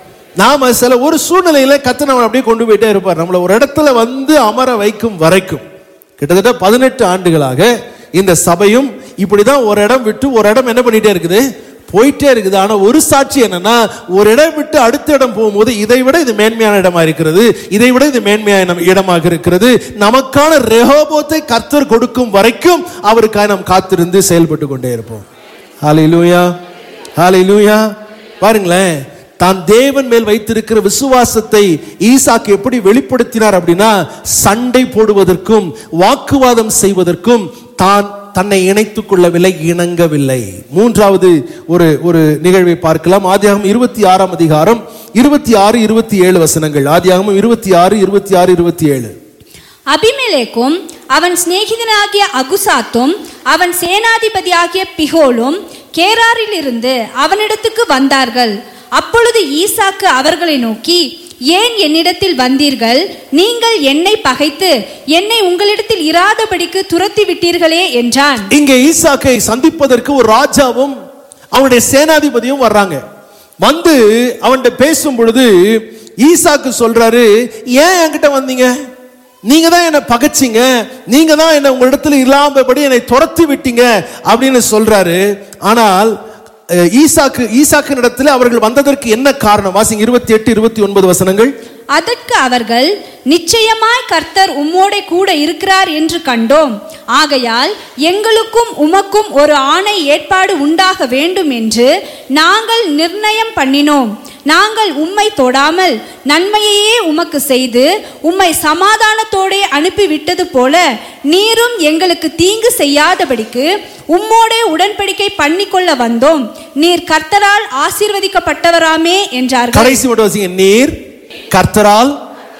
நாம சில ஒரு சூழ்நிலையில கர்த்தர் நம்மளை அப்படியே கொண்டு போயிட்டே இருப்பார் நம்மளை ஒரு இடத்துல வந்து அமர வைக்கும் வரைக்கும் கிட்டத்தட்ட பதினெட்டு ஆண்டுகளாக இந்த சபையும் இப்படிதான் ஒரு இடம் விட்டு ஒரு இடம் என்ன பண்ணிட்டே இருக்குது போயிட்டே இருக்குது ஆனா ஒரு சாட்சி என்னன்னா ஒரு இடம் விட்டு அடுத்த இடம் போகும்போது இதை விட இது மேன்மையான இடமா இருக்கிறது இதை விட இது மேன்மையான இடமாக இருக்கிறது நமக்கான ரெஹோபோத்தை கர்த்தர் கொடுக்கும் வரைக்கும் அவருக்காக நாம் காத்திருந்து செயல்பட்டு கொண்டே இருப்போம் ஹalleluya ஹalleluya பாருங்களேன் தான் தேவன் மேல் வைத்திருக்கிற விசுவாசத்தை ஈசாக்கு எப்படி வெளிப்படுத்தினார் அப்படின்னா சண்டை போடுவதற்கும் வாக்குவாதம் செய்வதற்கும் தான் தன்னை இணைத்துக் கொள்ளவில்லை இணங்கவில்லை மூன்றாவது ஒரு ஒரு நிகழ்வை பார்க்கலாம் ஆதியாகமம் இருபத்தி ஆறாம் அதிகாரம் இருபத்தி ஆறு இருபத்தி ஏழு வசனங்கள் ஆதியாகமம் இருபத்தி ஆறு இருபத்தி ஆறு இருபத்தி ஏழு அபிமெலேக்கும் அவன் சிநேகிதனாகிய அகுசாத்தும் அவன் சேனாதிபதியாகிய பிகோலும் கேராரிலிருந்து அவனிடத்துக்கு வந்தார்கள் அப்பொழுது ஈசாக்கு அவர்களை நோக்கி ஏன் என்னிடத்தில் வந்தீர்கள் நீங்கள் என்னை பகைத்து என்னை உங்களிடத்தில் இராதபடிக்கு துரத்தி விட்டீர்களே என்றான் இங்கே ஈசாக்கை சந்திப்பதற்கு ஒரு ராஜாவும் அவனுடைய சேனாதிபதியும் வர்றாங்க வந்து அவன்கிட்ட பேசும் பொழுது ஈசாக்கு சொல்றாரு ஏன் என்கிட்ட வந்தீங்க நீங்க தான் என்னை பகைச்சிங்க நீங்க தான் என்னை உங்களிடத்துல இல்லாமபடி என்னை துரத்தி விட்டீங்க அப்படின்னு சொல்றாரு ஆனால் அஹ், ஈசாக்கு ஈசாக்கின் இடத்துல அவர்கள் வந்ததற்கு என்ன காரணம் வாசிங்க இருபத்தி எட்டு இருபத்தி ஒன்பது வசனங்கள் அதற்கு அவர்கள் நிச்சயமாய் கர்த்தர் உம்மோடே கூட இருக்கிறார் என்று கண்டோம் ஆகையால் எங்களுக்கும் உமக்கும் ஒரு ஆணை ஏற்பாடு உண்டாக வேண்டும் என்று நாங்கள் நிர்ணயம் பண்ணினோம் நாங்கள் உம்மை தொடாமல் நன்மையையே உமக்கு செய்து உம்மை சமாதானத்தோடே அனுப்பிவிட்டது போல நீரும் எங்களுக்கு தீங்கு செய்யாதபடிக்கு உம்மோடே உடன்படிக்கை பண்ணிக்கொள்ள வந்தோம் நீர் கர்த்தரால் ஆசீர்வதிக்கப்பட்டவராமே என்றார்கள் கடைசி மட்டும் வாசிங்க நீர் கர்த்தரால்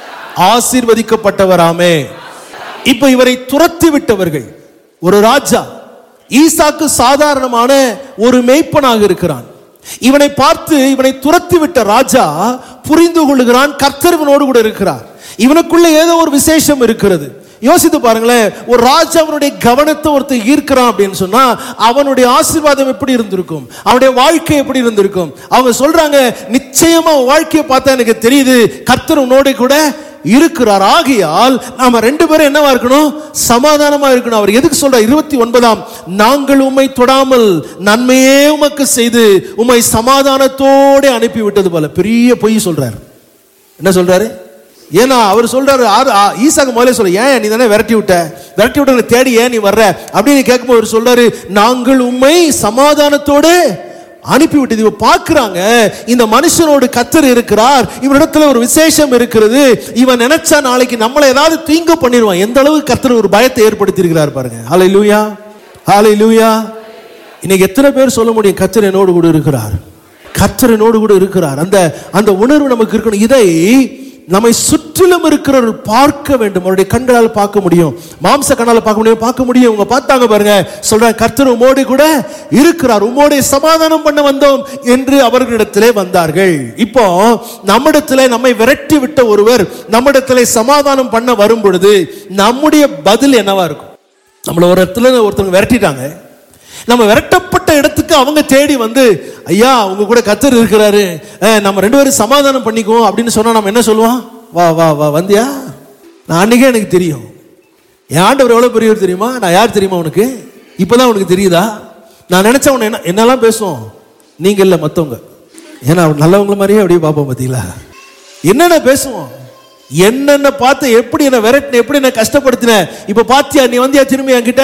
ஆசீர்வதிக்கப்பட்டவராமே இப்ப இவரை துரத்தி விட்டவர்கள் ஒரு ராஜா ஈசாக்கு சாதாரணமான ஒரு மேய்ப்பனாக இருக்கிறான் இவனை பார்த்து இவனை துரத்தி விட்ட ராஜா புரிந்து கொள்ளுகிறான் கர்த்தர் இவனோடு கூட இருக்கிறார் இவனுக்குள்ள ஏதோ ஒரு விசேஷம் இருக்கிறது யோசித்து பாருங்களேன் ஒரு ராஜாவனுடைய கவனத்தை ஒருத்தர் ஈர்க்கிறான் அப்படின்னு சொன்னா அவனுடைய ஆசீர்வாதம் எப்படி இருந்திருக்கும் அவனுடைய வாழ்க்கை எப்படி இருந்திருக்கும் அவங்க சொல்றாங்க நிச்சயமா உன் வாழ்க்கையை பார்த்தா எனக்கு தெரியுது கர்த்தர் உன்னோட கூட இருக்கிறார் ஆகையால் நாம ரெண்டு பேரும் என்னவா இருக்கணும் சமாதானமா இருக்கணும் அவர் எதுக்கு சொல்றார் இருபத்தி ஒன்பதாம் நாங்கள் உம்மை தொடாமல் நன்மையே உமக்கு செய்து உம்மை சமாதானத்தோட அனுப்பி விட்டது போல பெரிய பொய் சொல்றார் என்ன சொல்றாரு ஏன்னா அவர் சொல்றாரு ஆறு- ஆ, ஈசாக்கு முதல்ல சொல்ல ஏன் நீ தானே விரட்டி விட்ட விரட்டி விட்ட தேடி ஏன் நீ வர்ற அப்படின்னு கேட்கும்போது அவர் சொல்றாரு நாங்கள் உம்மை சமாதானத்தோடு அனுப்பி விட்டது இவ பார்க்கறாங்க இந்த மனுஷனோடு கத்தர் இருக்கிறார் இவரிடத்துல ஒரு விசேஷம் இருக்கிறது இவன் நினைச்சா நாளைக்கு நம்மளை ஏதாவது தீங்கு பண்ணிடுவான் எந்த அளவுக்கு கத்தர் ஒரு பயத்தை ஏற்படுத்தி இருக்கிறார் பாருங்க ஹாலை லூயா ஹாலை லூயா இன்னைக்கு எத்தனை பேர் சொல்ல முடியும் கத்தர் என்னோடு கூட இருக்கிறார் கர்த்தர் என்னோடு கூட இருக்கிறார் அந்த அந்த உணர்வு நமக்கு இருக்கணும் இதை நம்மை சுற்றிலும் இருக்கிறவர்கள் பார்க்க வேண்டும் அவருடைய கண்களால் பார்க்க முடியும் மாம்ச கண்ணால் பார்க்க முடியும் பார்க்க முடியும் இவங்க பார்த்தாங்க பாருங்க சொல்றாங்க கர்த்தர் உமோடு கூட இருக்கிறார் உமோடு சமாதானம் பண்ண வந்தோம் என்று அவர்களிடத்திலே வந்தார்கள் இப்போ நம்மிடத்திலே நம்மை விரட்டி விட்ட ஒருவர் நம்மிடத்திலே சமாதானம் பண்ண வரும் பொழுது நம்முடைய பதில் என்னவா இருக்கும் நம்மள ஒரு இடத்துல ஒருத்தவங்க விரட்டிட்டாங்க நம்ம விரட்டப்பட்ட இடத்துக்கு அவங்க தேடி வந்து ஐயா உங்க கூட கத்தர் இருக்கிறாரு அஹ், நம்ம ரெண்டு பேரும் சமாதானம் பண்ணிக்குவோம் அப்படின்னு சொன்னா நம்ம என்ன சொல்லுவோம் வா வா வா வந்தியா நான் அன்னைக்கே எனக்கு தெரியும் என் ஆண்டவர் எவ்வளவு பெரியவர் தெரியுமா நான் யார் தெரியுமா உனக்கு இப்பதான் உனக்கு தெரியுதா நான் நினைச்ச உன்னை என்ன என்னெல்லாம் பேசுவோம் நீங்க இல்ல மத்தவங்க ஏன்னா அவர் நல்லவங்கள மாதிரியே அப்படியே பார்ப்போம் பார்த்தீங்களா என்னென்ன பேசுவோம் என்னென்ன பார்த்து எப்படி என்ன விரட்டின எப்படி என்ன கஷ்டப்படுத்தின இப்ப பாத்தியா நீ வந்தியா திரும்பி என்கிட்ட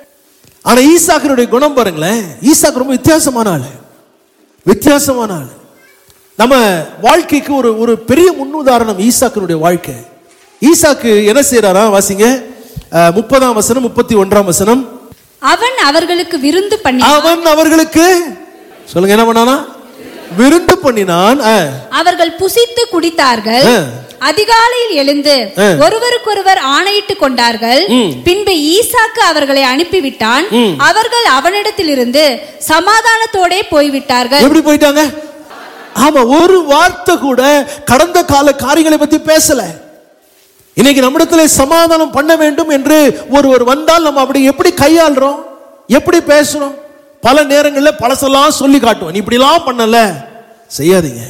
ஆனா ஈசாக்கனுடைய குணம் பாருங்களேன் ஈசாக்கு ரொம்ப வித்தியாசமான ஆளு வித்தியாசமான ஆளு நம்ம வாழ்க்கைக்கு ஒரு ஒரு பெரிய முன்னுதாரணம் ஈசாக்கனுடைய வாழ்க்கை ஈசாக்கு என்ன செய்யறாரா வாசிங்க அஹ், முப்பதாம் வசனம் முப்பத்தி ஒன்றாம் வசனம் அவன் அவர்களுக்கு விருந்து பண்ணி அவன் அவர்களுக்கு சொல்லுங்க என்ன பண்ணானா விருந்து பண்ணினான் ஆ, அவர்கள் புசித்து குடித்தார்கள் ஆ. அதிகாலையில் எழுந்து ஆ. ஒருவருக்கொருவர் ஆணையிட்டுக் கொண்டார்கள் பின்பு ஈசாக்கு அவர்களை அனுப்பிவிட்டான் அவர்கள் அவனிடத்திலிருந்து சமாதானத்தோடே போய்விட்டார்கள் எப்படி போயிட்டாங்க ஆமா ஒரு வார்த்தை கூட கடந்த கால காரியங்களை பத்தி பேசல இன்னைக்கு நம்மிடத்துல சமாதானம் பண்ண வேண்டும் என்று ஒருவர் வந்தால் நம்ம அப்படி எப்படி கையாளுறோம் எப்படி பேசுறோம் பல நேரங்களில் பழசெல்லாம் சொல்லி காட்டுவோம் நீ இப்படிலாம் பண்ணல செய்யாதீங்க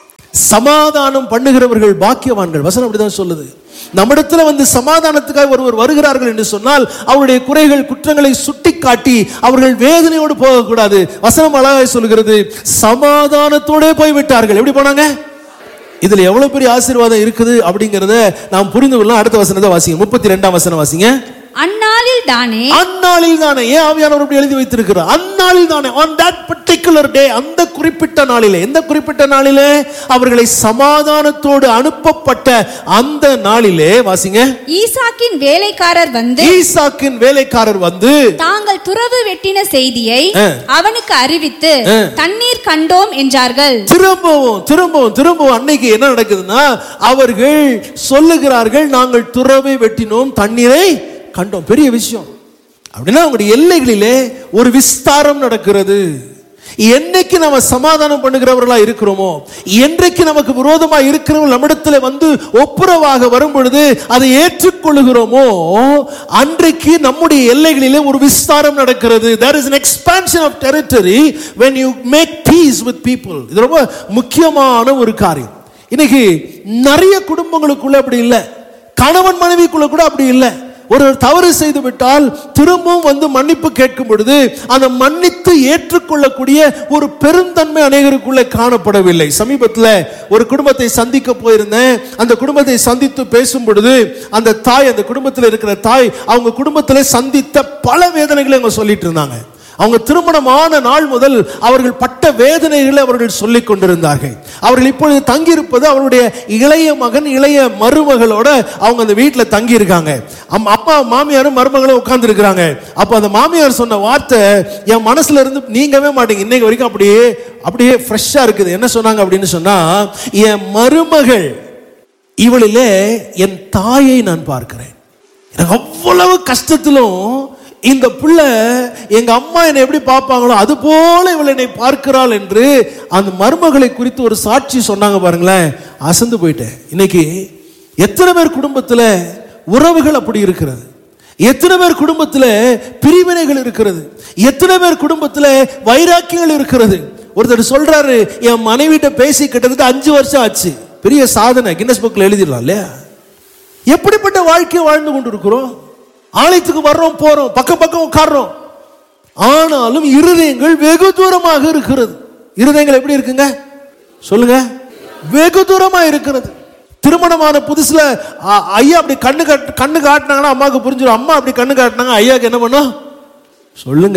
சமாதானம் பண்ணுகிறவர்கள் பாக்கியவான்கள் வசனம் அப்படிதான் சொல்லுது நம்மிடத்துல வந்து சமாதானத்துக்காக ஒருவர் வருகிறார்கள் என்று சொன்னால் அவருடைய குறைகள் குற்றங்களை சுட்டிக்காட்டி அவர்கள் வேதனையோடு போகக்கூடாது வசனம் அழகாய் சொல்கிறது சமாதானத்தோடே போய் விட்டார்கள் எப்படி போனாங்க இதுல எவ்வளவு பெரிய ஆசீர்வாதம் இருக்குது அப்படிங்கறத நாம் புரிந்து கொள்ளலாம் அடுத்த வசனத்தை வாசிங்க முப்பத்தி ரெண்டாம் வசனம் வாசிங்க அந்நாளில் தானே அந்நாளில் தானே ஏன் ஆவியானவர் அப்படி எழுதி வைத்திருக்கிறார் அந்நாளில் தானே ஆன் தட் பர்டிகுலர் டே அந்த குறிப்பிட்ட நாளிலே எந்த குறிப்பிட்ட நாளிலே அவர்களை சமாதானத்தோடு அனுப்பப்பட்ட அந்த நாளிலே வாசிங்க ஈசாக்கின் வேலைக்காரர் வந்து ஈசாக்கின் வேலைக்காரர் வந்து தாங்கள் துறவு வெட்டின செய்தியை ஆ. அவனுக்கு அறிவித்து ஆ. தண்ணீர் கண்டோம் என்றார்கள் திரும்பவும் திரும்பவும் திரும்பவும் அன்னைக்கு என்ன நடக்குதுன்னா அவர்கள் சொல்லுகிறார்கள் நாங்கள் துறவை வெட்டினோம் தண்ணீரை கண்டோம் பெரிய விஷயம் அப்படின்னா அவங்களுடைய எல்லைகளிலே ஒரு விஸ்தாரம் நடக்கிறது என்னைக்கு நம்ம சமாதானம் பண்ணுகிறவர்களா இருக்கிறோமோ என்றைக்கு நமக்கு விரோதமா இருக்கிறவர்கள் நம்மிடத்துல வந்து ஒப்புரவாக வரும் பொழுது அதை ஏற்றுக்கொள்ளுகிறோமோ அன்றைக்கு நம்முடைய எல்லைகளிலே ஒரு விஸ்தாரம் நடக்கிறது there is an expansion of territory when you make peace with people இது ரொம்ப முக்கியமான ஒரு காரியம் இன்னைக்கு நிறைய குடும்பங்களுக்குள்ள அப்படி இல்லை கணவன் மனைவிக்குள்ள கூட அப்படி இல்லை ஒரு தவறு செய்து விட்டால் திரும்பவும் வந்து மன்னிப்பு கேட்கும் பொழுது அந்த மன்னித்து ஏற்றுக்கொள்ளக்கூடிய ஒரு பெருந்தன்மை அநேகருக்குள்ளே காணப்படவில்லை சமீபத்தில் ஒரு குடும்பத்தை சந்திக்க போயிருந்தேன் அந்த குடும்பத்தை சந்தித்து பேசும் பொழுது அந்த தாய் அந்த குடும்பத்தில் இருக்கிற தாய் அவங்க குடும்பத்தில் சந்தித்த பல வேதனைகளை அவங்க சொல்லிட்டு இருந்தாங்க அவங்க திருமணமான நாள் முதல் அவர்கள் பட்ட வேதனைகளை அவர்கள் சொல்லிக் கொண்டிருந்தார்கள் அவர்கள் இப்பொழுது தங்கியிருப்பது அவருடைய இளைய மகன் இளைய மருமகளோட அவங்க அந்த வீட்டில் தங்கி இருக்காங்க அப்பா மாமியாரும் மருமகளும் உட்கார்ந்து இருக்கிறாங்க அப்போ அந்த மாமியார் சொன்ன வார்த்தை என் மனசுல இருந்து நீங்கவே மாட்டீங்க இன்னைக்கு வரைக்கும் அப்படியே அப்படியே ஃப்ரெஷ்ஷாக இருக்குது என்ன சொன்னாங்க அப்படின்னு சொன்னா என் மருமகள் இவளிலே என் தாயை நான் பார்க்கிறேன் எனக்கு அவ்வளவு கஷ்டத்திலும் இந்த பிள்ளை எங்க அம்மா என்னை எப்படி பார்ப்பாங்களோ அது போல இவள் என்னை பார்க்கிறாள் என்று அந்த மருமகளை குறித்து ஒரு சாட்சி சொன்னாங்க பாருங்களேன் அசந்து போயிட்டேன் இன்னைக்கு எத்தனை பேர் குடும்பத்தில் உறவுகள் அப்படி இருக்கிறது எத்தனை பேர் குடும்பத்தில் பிரிவினைகள் இருக்கிறது எத்தனை பேர் குடும்பத்தில் வைராக்கியங்கள் இருக்கிறது ஒருத்தர் சொல்றாரு என் மனைவிட்ட பேசி கிட்டத்தட்ட அஞ்சு வருஷம் ஆச்சு பெரிய சாதனை கின்னஸ் புக்கில் எழுதிடலாம் இல்லையா எப்படிப்பட்ட வாழ்க்கையை வாழ்ந்து கொண்டு இருக்கிறோம் ஆலயத்துக்கு வர்றோம் போறோம் பக்கம் பக்கம் உட்கார்றோம் ஆனாலும் இருதயங்கள் வெகு தூரமாக இருக்கிறது இருதயங்கள் எப்படி இருக்குங்க சொல்லுங்க வெகு தூரமா இருக்கிறது திருமணமான புதுசுல அ- ஐயா அப்படி கண்ணு காட்டு கண்ணு காட்டினாங்கன்னா அம்மாவுக்கு புரிஞ்சிடும் அம்மா அப்படி கண்ணு காட்டினாங்க ஐயாக்கு என்ன பண்ணும் சொல்லுங்க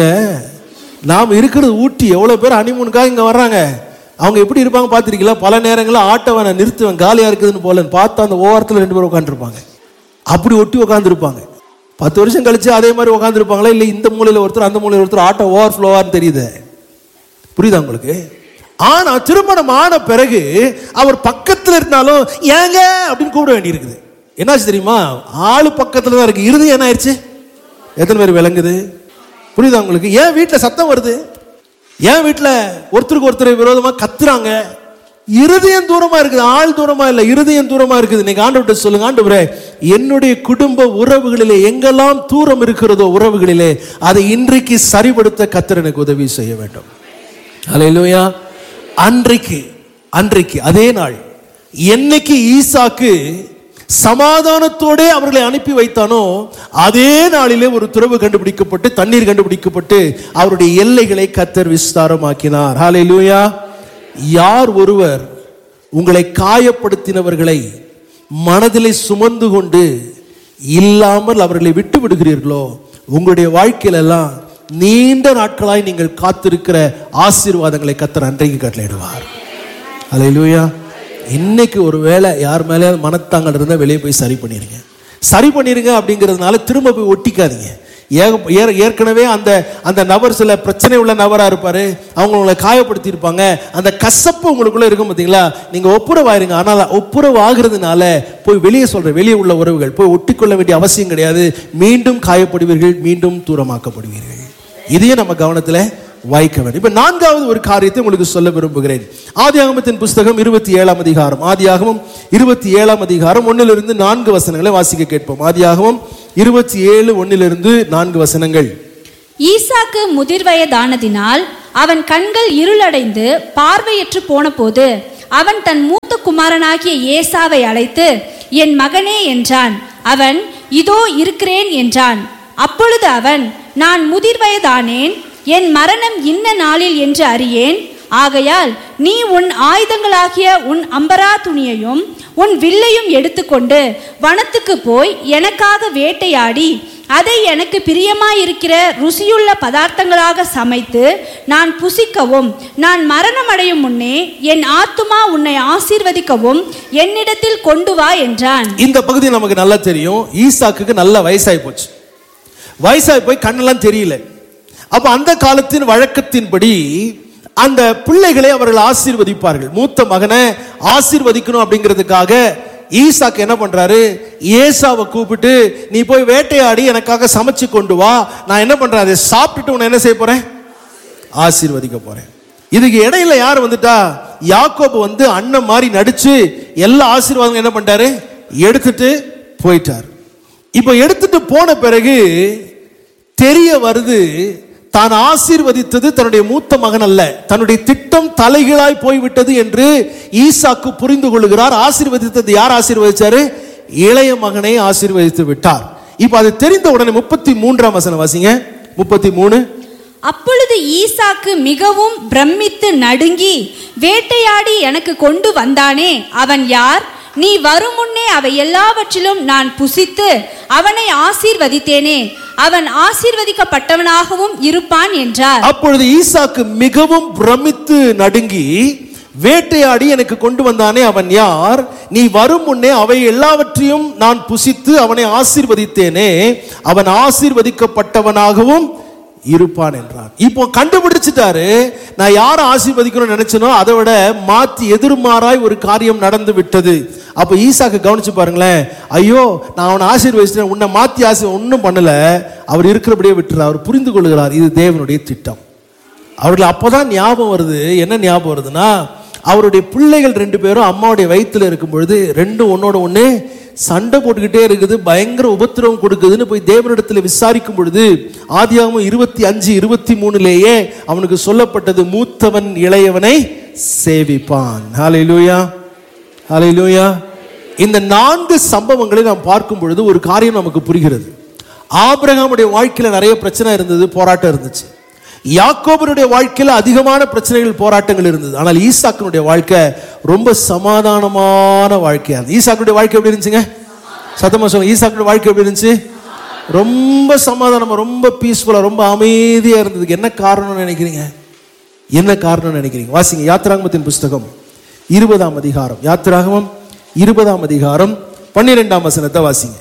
நாம் இருக்கிறது ஊட்டி எவ்வளவு பேர் ஹனிமூனுக்காக இங்க வர்றாங்க அவங்க எப்படி இருப்பாங்க பார்த்திருக்கீங்களா பல நேரங்களில் ஆட்டவனை நிறுத்துவேன் காலியா இருக்குதுன்னு போல பார்த்தா அந்த ஓரத்தில் ரெண்டு பேரும் உட்காந்துருப்பாங்க அப்படி ஒட்டி உட்காந்துருப்பாங்க பத்து வருஷம் கழிச்சு அதே மாதிரி உட்காந்துருப்பாங்களா இல்லை இந்த மூலையில் ஒருத்தர் அந்த மூலையில் ஒருத்தர் ஆட்டோ ஓவர் ஃப்ளோவான்னு தெரியுது புரியுதா உங்களுக்கு ஆனா திருமணம் ஆன பிறகு அவர் பக்கத்துல இருந்தாலும் ஏங்க அப்படின்னு கூப்பிட வேண்டியிருக்குது என்னாச்சு தெரியுமா ஆளு பக்கத்துல தான் இருக்கு இறுதி என்ன ஆயிடுச்சு எத்தனை பேர் விளங்குது புரியுதா உங்களுக்கு ஏன் வீட்டில் சத்தம் வருது ஏன் வீட்டில் ஒருத்தருக்கு ஒருத்தர் விரோதமா கத்துறாங்க இருதயம் தூரமா இருக்குது ஆள் தூரமா இல்லை இருதயம் தூரமா இருக்குது இன்னைக்கு ஆண்டவர்கிட்ட சொல்லுங்க ஆண்டவரே என்னுடைய குடும்ப உறவுகளிலே எங்கெல்லாம் தூரம் இருக்கிறதோ உறவுகளிலே அதை இன்றைக்கு சரிபடுத்த கத்தர் எனக்கு உதவி செய்ய வேண்டும் ஹalleluya அன்றைக்கு அன்றைக்கு அதே நாள் என்னைக்கு ஈசாக்கு சமாதானத்தோடே அவர்களை அனுப்பி வைத்தானோ அதே நாளிலே ஒரு துறவு கண்டுபிடிக்கப்பட்டு தண்ணீர் கண்டுபிடிக்கப்பட்டு அவருடைய எல்லைகளை கத்தர் விஸ்தாரமாக்கினார் ஹalleluya யார் ஒருவர் உங்களை காயப்படுத்தினவர்களை மனதிலே சுமந்து கொண்டு இல்லாமல் அவர்களை விட்டு விடுகிறீர்களோ உங்களுடைய வாழ்க்கையில எல்லாம் நீண்ட நாட்களாய் நீங்கள் காத்திருக்கிற ஆசீர்வாதங்களை கத்தர் அன்றைக்கு கட்டளையிடுவார் அல்லேலூயா இன்னைக்கு ஒரு வேளை யார் மேலேயாவது மனத்தாங்கல் இருந்தால் வெளியே போய் சரி பண்ணிடுங்க சரி பண்ணிருங்க அப்படிங்கிறதுனால திரும்ப போய் ஒட்டிக்காதீங்க ஏக- ஏற- ஏற்கனவே அந்த அந்த நபர் சில பிரச்சனை உள்ள நபரா இருப்பாரு அவங்க உங்களை காயப்படுத்தி இருப்பாங்க அந்த கசப்பு உங்களுக்குள்ள இருக்கும் பார்த்தீங்களா நீங்க ஒப்புரவாயிருங்க ஆனால் ஒப்புரவு ஆகிறதுனால போய் வெளியே சொல்ற வெளியே உள்ள உறவுகள் போய் ஒட்டிக்கொள்ள வேண்டிய அவசியம் கிடையாது மீண்டும் காயப்படுவீர்கள் மீண்டும் தூரமாக்கப்படுவீர்கள் இதையும் நம்ம கவனத்துல வைக்க வேண்டும் இப்ப நான்காவது ஒரு காரியத்தை உங்களுக்கு சொல்ல விரும்புகிறேன் ஆதியாகமத்தின் புஸ்தகம் இருபத்தி ஏழாம் அதிகாரம் ஆதியாகமம் இருபத்தி ஏழாம் அதிகாரம் ஒன்னிலிருந்து நான்கு வசனங்களை வாசிக்க கேட்போம் ஆதியாகமம் இருபத்தி ஏழு ஒன்னிலிருந்து நான்கு வசனங்கள் ஈசாக்கு முதிர்வயதானதினால் அவன் கண்கள் இருளடைந்து பார்வையற்று போனபோது அவன் தன் மூத்த குமாரனாகிய ஏசாவை அழைத்து என் மகனே என்றான் அவன் இதோ இருக்கிறேன் என்றான் அப்பொழுது அவன் நான் முதிர்வயதானேன் என் மரணம் இன்ன நாளில் என்று அறியேன் ஆகையால் நீ உன் ஆயுதங்களாகிய உன் அம்பரா துணியையும் உன் வில்லையும் எடுத்துக்கொண்டு வனத்துக்கு போய் எனக்காக வேட்டையாடி அதை எனக்கு பிரியமாயிருக்கிற ருசியுள்ள பதார்த்தங்களாக சமைத்து நான் புசிக்கவும் நான் மரணமடையும் முன்னே என் ஆத்துமா உன்னை ஆசீர்வதிக்கவும் என்னிடத்தில் கொண்டு வா என்றான் இந்த பகுதி நமக்கு நல்லா தெரியும் ஈசாக்குக்கு நல்ல வயசாகி போச்சு வயசாகி போய் கண்ணெல்லாம் தெரியல அப்ப அந்த காலத்தின் வழக்கத்தின்படி அந்த பிள்ளைகளை அவர்கள் ஆசீர்வதிப்பார்கள் மூத்த மகனை ஆசீர்வதிக்கணும் அப்படிங்கிறதுக்காக ஈசாக்கு என்ன பண்றாரு ஏசாவை கூப்பிட்டு நீ போய் வேட்டையாடி எனக்காக சமைச்சு கொண்டு வா நான் என்ன பண்றேன் அதை சாப்பிட்டுட்டு உன்னை என்ன செய்ய போறேன் ஆசீர்வதிக்க போறேன் இதுக்கு இடையில யார் வந்துட்டா யாக்கோபு வந்து அண்ணன் மாதிரி நடிச்சு எல்லா ஆசீர்வாதங்களும் என்ன பண்ணிட்டாரு எடுத்துட்டு போயிட்டார் இப்போ எடுத்துட்டு போன பிறகு தெரிய வருது தான் ஆசீர்வதித்தது தன்னுடைய மூத்த மகன் அல்ல தன்னுடைய திட்டம் தலைகீழாய் போய்விட்டது என்று ஈசாக்கு புரிந்து கொள்கிறார் ஆசீர்வதித்தது யார் ஆசீர்வதிச்சாரு இளைய மகனை ஆசீர்வதித்து விட்டார் இப்போ அது தெரிந்த உடனே முப்பத்தி மூன்றாம் வசனம் வாசிங்க முப்பத்தி மூணு அப்பொழுது ஈசாக்கு மிகவும் பிரமித்து நடுங்கி வேட்டையாடி எனக்கு கொண்டு வந்தானே அவன் யார் நீ வரும் முன்னே அவை எல்லாவற்றிலும் நான் புசித்து அவனை ஆசீர்வதித்தேனே அவன் ஆசீர்வதிக்கப்பட்டவனாகவும் இருப்பான் என்றார் அப்பொழுது ஈசாக்கு மிகவும் பிரமித்து நடுங்கி வேட்டையாடி எனக்கு கொண்டு வந்தானே அவன் யார் நீ வரும் முன்னே அவை எல்லாவற்றையும் நான் புசித்து அவனை ஆசீர்வதித்தேனே அவன் ஆசீர்வதிக்கப்பட்டவனாகவும் இருப்பான் என்றான் இப்போ கண்டுபிடிச்சிட்டாரு நான் யாரை ஆசீர்வதிக்கணும்னு நினைச்சனோ அதை விட மாத்தி எதிர்மாறாய் ஒரு காரியம் நடந்து விட்டது அப்போ ஈசாக்கு கவனிச்சு பாருங்களேன் ஐயோ நான் அவனை ஆசீர்வதிச்சிட்டேன் உன்னை மாத்தி ஆசீர் ஒன்றும் பண்ணல அவர் இருக்கிறபடியே விட்டுறார் அவர் புரிந்து கொள்கிறார் இது தேவனுடைய திட்டம் அவர்கள் அப்போதான் ஞாபகம் வருது என்ன ஞாபகம் வருதுன்னா அவருடைய பிள்ளைகள் ரெண்டு பேரும் அம்மாவுடைய வயித்துல இருக்கும் பொழுது ரெண்டும் ஒன்னோட ஒண்ணு சண்டை போட்டுக்கிட்டே இருக்குது பயங்கர உபத்திரவம் கொடுக்குதுன்னு போய் தேவனிடத்துல விசாரிக்கும் பொழுது ஆதியாகமம் இருபத்தி அஞ்சு இருபத்தி மூணுலேயே அவனுக்கு சொல்லப்பட்டது மூத்தவன் இளையவனை சேவிப்பான் ஹalleluya ஹalleluya இந்த நான்கு சம்பவங்களை நாம் பார்க்கும் பொழுது ஒரு காரியம் நமக்கு புரிகிறது ஆபிரகாமுடைய வாழ்க்கையில நிறைய பிரச்சனை இருந்தது போராட்டம் இருந்துச்சு யாக்கோபனுடைய வாழ்க்கையில அதிகமான பிரச்சனைகள் போராட்டங்கள் இருந்தது ஆனால் ஈசாக்கினுடைய வாழ்க்கை ரொம்ப சமாதானமான வாழ்க்கையா இருந்தது ஈசாக்குடைய வாழ்க்கை எப்படி இருந்துச்சுங்க சத்தமா சொல்லுங்க ஈசாக்குடைய வாழ்க்கை எப்படி இருந்துச்சு ரொம்ப சமாதானமா ரொம்ப பீஸ்ஃபுல்லா ரொம்ப அமைதியா இருந்ததுக்கு என்ன காரணம்னு நினைக்கிறீங்க என்ன காரணம்னு நினைக்கிறீங்க வாசிங்க யாத்திராகமத்தின் புஸ்தகம் இருபதாம் அதிகாரம் யாத்திராகமம் இருபதாம் அதிகாரம் பன்னிரெண்டாம் வசனத்தை வாசிங்க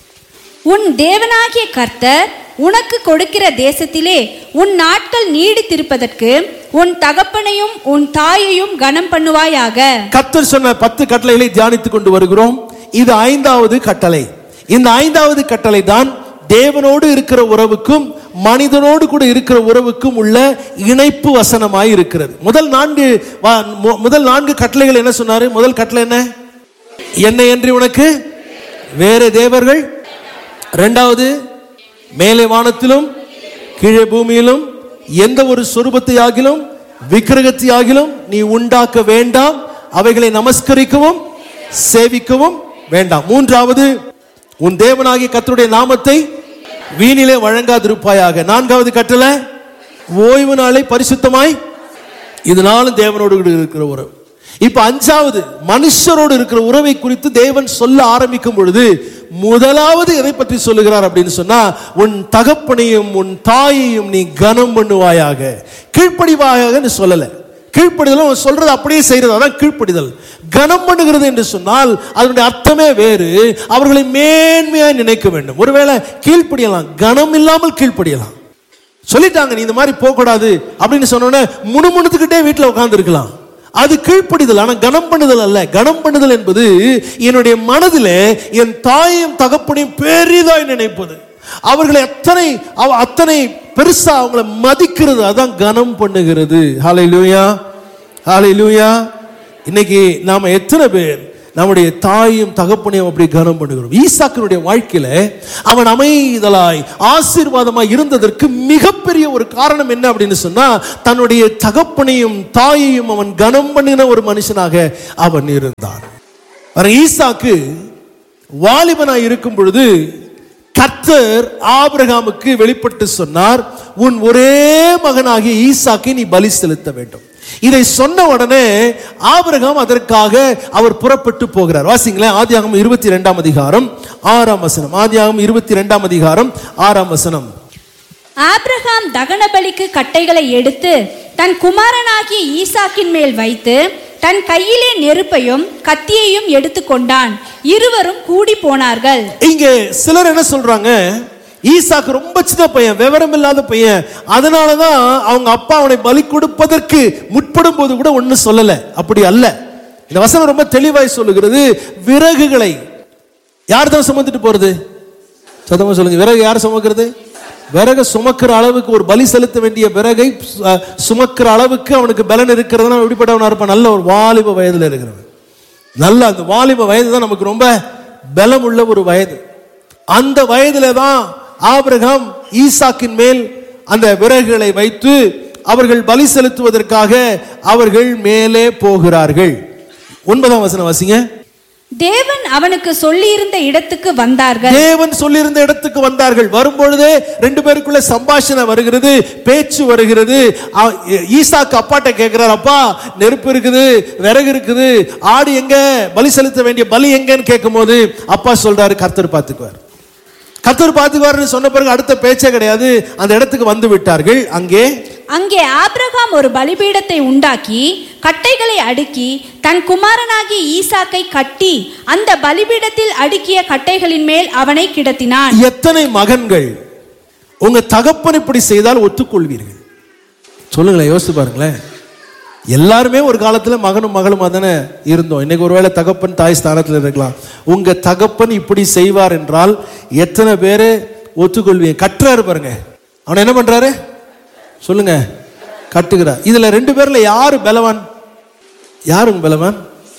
உன் தேவனாகிய கர்த்தர் உனக்கு கொடுக்கிற தேசத்திலே உன் நாட்கள் நீடித்திருப்பதற்கு உன் தகப்பனையும் உன் தாயையும் கனம் பண்ணுவாயாக கர்த்தர் சொன்ன பத்து கட்டளைகளை தியானித்துக் கொண்டு வருகிறோம் இது ஐந்தாவது கட்டளை இந்த ஐந்தாவது கட்டளை தான் தேவனோடு இருக்கிற உறவுக்கும் மனிதனோடு கூட இருக்கிற உறவுக்கும் உள்ள இணைப்பு வசனமாய் இருக்கிறது முதல் நான்கு வா- மு- முதல் நான்கு கட்டளைகள் என்ன சொன்னாரு முதல் கட்டளை என்ன என்னை என்று உனக்கு வேற தேவர்கள் ரெண்டாவது மேலே வானத்திலும் கீழே பூமியிலும் எந்த ஒரு சொரூபத்தை ஆகிலும் விக்கிரகத்தை ஆகிலும் நீ உண்டாக்க வேண்டாம் அவைகளை நமஸ்கரிக்கவும் சேவிக்கவும் வேண்டாம் மூன்றாவது உன் தேவனாகிய கர்த்தருடைய நாமத்தை வீணிலே வழங்காதிருப்பாயாக நான்காவது கட்டளை ஓய்வு நாளை பரிசுத்தமாய் இதனாலும் தேவனோடு கூட இருக்கிற உறவு இப்ப அஞ்சாவது மனுஷரோடு இருக்கிற உறவை குறித்து தேவன் சொல்ல ஆரம்பிக்கும் பொழுது முதலாவது எதை பற்றி சொல்லுகிறார் அப்படின்னு சொன்னா உன் தகப்பனையும் உன் தாயையும் நீ கனம் பண்ணுவாயாக கீழ்ப்படிவாயாக சொல்லல கீழ்ப்படிதல் அவன் சொல்றது அப்படியே செய்யறது அதான் கீழ்ப்படிதல் கனம் பண்ணுகிறது என்று சொன்னால் அதனுடைய அர்த்தமே வேறு அவர்களை மேன்மையாய் நினைக்க வேண்டும் ஒருவேளை கீழ்ப்படியலாம் கனம் இல்லாமல் கீழ்ப்படியலாம் சொல்லிட்டாங்க நீ இந்த மாதிரி போகக்கூடாது அப்படின்னு சொன்னோன்னே முணுமுணுத்துக்கிட்டே வீட்டில் உட்கார்ந்து அது கீழ்ப்படிதல் ஆனா கனம் பண்ணுதல் அல்ல கனம் பண்ணுதல் என்பது என்னுடைய மனதில் என் தாயையும் தகப்பனையும் பெரிதாய் நினைப்பது அவர்களை அத்தனை அவ- அத்தனை பெருசா அவங்கள மதிக்கிறது அதான் கனம் பண்ணுகிறது ஹாலை லூயா ஹாலை லூயா இன்னைக்கு நாம எத்தனை பேர் நம்முடைய தாயும் தகப்பனையும் அப்படி கனம் பண்ணுகிறோம் ஈசாக்கினுடைய வாழ்க்கையில அவன் அமைதலாய் ஆசீர்வாதமாய் இருந்ததற்கு மிகப்பெரிய ஒரு காரணம் என்ன அப்படின்னு சொன்னா தன்னுடைய தகப்பனையும் தாயையும் அவன் கனம் பண்ணின ஒரு மனுஷனாக அவன் இருந்தான் பாருங்க, ஈசாக்கு வாலிபனாய் இருக்கும் பொழுது கர்த்தர் ஆபிரகாமுக்கு வெளிப்பட்டு சொன்னார் உன் ஒரே மகனாகிய ஈசாக்கை நீ பலி செலுத்த வேண்டும் இதை சொன்ன உடனே ஆபிரகாம் அதற்காக அவர் புறப்பட்டு போகிறார் வாசிங்களேன் ஆதியாகமம் இருபத்தி ரெண்டாம் அதிகாரம் ஆறாம் வசனம் ஆதியாகமம் இருபத்தி ரெண்டாம் அதிகாரம் ஆறாம் வசனம் ஆபிரகாம் தகன பலிக்கு கட்டைகளை எடுத்து தன் குமாரனாகிய ஈசாக்கின் மேல் வைத்து தன் கையிலே நெருப்பையும் கத்தியையும் எடுத்துக்கொண்டான் இருவரும் கூடி போனார்கள் இங்க சிலர் என்ன சொல்றாங்க ஈசாக்கு ரொம்ப சின்ன பையன் விவரம் இல்லாத பையன் அதனாலதான் அவங்க அப்பா அவனை பலி கொடுப்பதற்கு முற்படும் போது கூட ஒண்ணு சொல்லல அப்படி அல்ல இந்த வசனம் ரொம்ப தெளிவாய் சொல்லுகிறது விறகுகளை யார் தான் சுமந்துட்டு போறது சத்தமா சொல்லுங்க விறகு யார் சுமக்கிறது விறகு சுமக்கிற அளவுக்கு ஒரு பலி செலுத்த வேண்டிய விறகை சு- சுமக்கிற அளவுக்கு அவனுக்கு பலன் இருக்கிறதுனா எப்படிப்பட்டவனா இருப்பான் நல்ல ஒரு வாலிப வயதுல இருக்கிறவன் நல்ல அந்த வாலிப வயது தான் நமக்கு ரொம்ப பலம் உள்ள ஒரு வயது அந்த வயதுல தான் ஆபிரகாம் ஈசாக்கின் மேல் அந்த விறகுகளை வைத்து அவர்கள் பலி செலுத்துவதற்காக அவர்கள் மேலே போகிறார்கள் ஒன்பதாம் வசனம் வாசிங்க தேவன் அவனுக்கு சொல்லியிருந்த இடத்துக்கு வந்தார்கள் தேவன் சொல்லியிருந்த இடத்துக்கு வந்தார்கள் வரும்பொழுதே ரெண்டு பேருக்குள்ள சம்பாஷணை வருகிறது பேச்சு வருகிறது அ- ஈசாக்கு அப்பாட்ட கேட்கிறார் அப்பா நெருப்பு இருக்குது விறகு இருக்குது ஆடு எங்க பலி செலுத்த வேண்டிய பலி எங்கன்னு கேட்கும்போது அப்பா சொல்றாரு கர்த்தர் பார்த்துக்குவார் கர்த்தர் பார்த்துக்குவார்னு சொன்ன பிறகு அடுத்த பேச்சே கிடையாது அந்த இடத்துக்கு வந்து விட்டார்கள் அங்கே அங்கே ஆபிரகாம் ஒரு பலிபீடத்தை உண்டாக்கி கட்டைகளை அடுக்கி தன் குமாரனாகிய ஈசாக்கை கட்டி அந்த பலிபீடத்தில் அடுக்கிய கட்டைகளின் மேல் அவனை கிடத்தினான் எத்தனை மகன்கள் உங்க தகப்பன் இப்படி செய்தால் ஒத்துக்கொள்வீர்கள் சொல்லுங்களேன் யோசிச்சு பாருங்களேன் எல்லாருமே ஒரு காலத்துல மகனும் மகளுமா தானே இருந்தோம் இன்னைக்கு ஒருவேளை தகப்பன் தாய் ஸ்தானத்துல இருக்கலாம் உங்க தகப்பன் இப்படி செய்வார் என்றால் எத்தனை பேரு ஒத்துக்கொள்வீங்க கட்டுறாரு பாருங்க அவன் என்ன பண்றாரு சொல்லுங்க கட்டுகிறார் இதுல ரெண்டு பேர்ல யாரு பலவான் யாருங்க பலவான்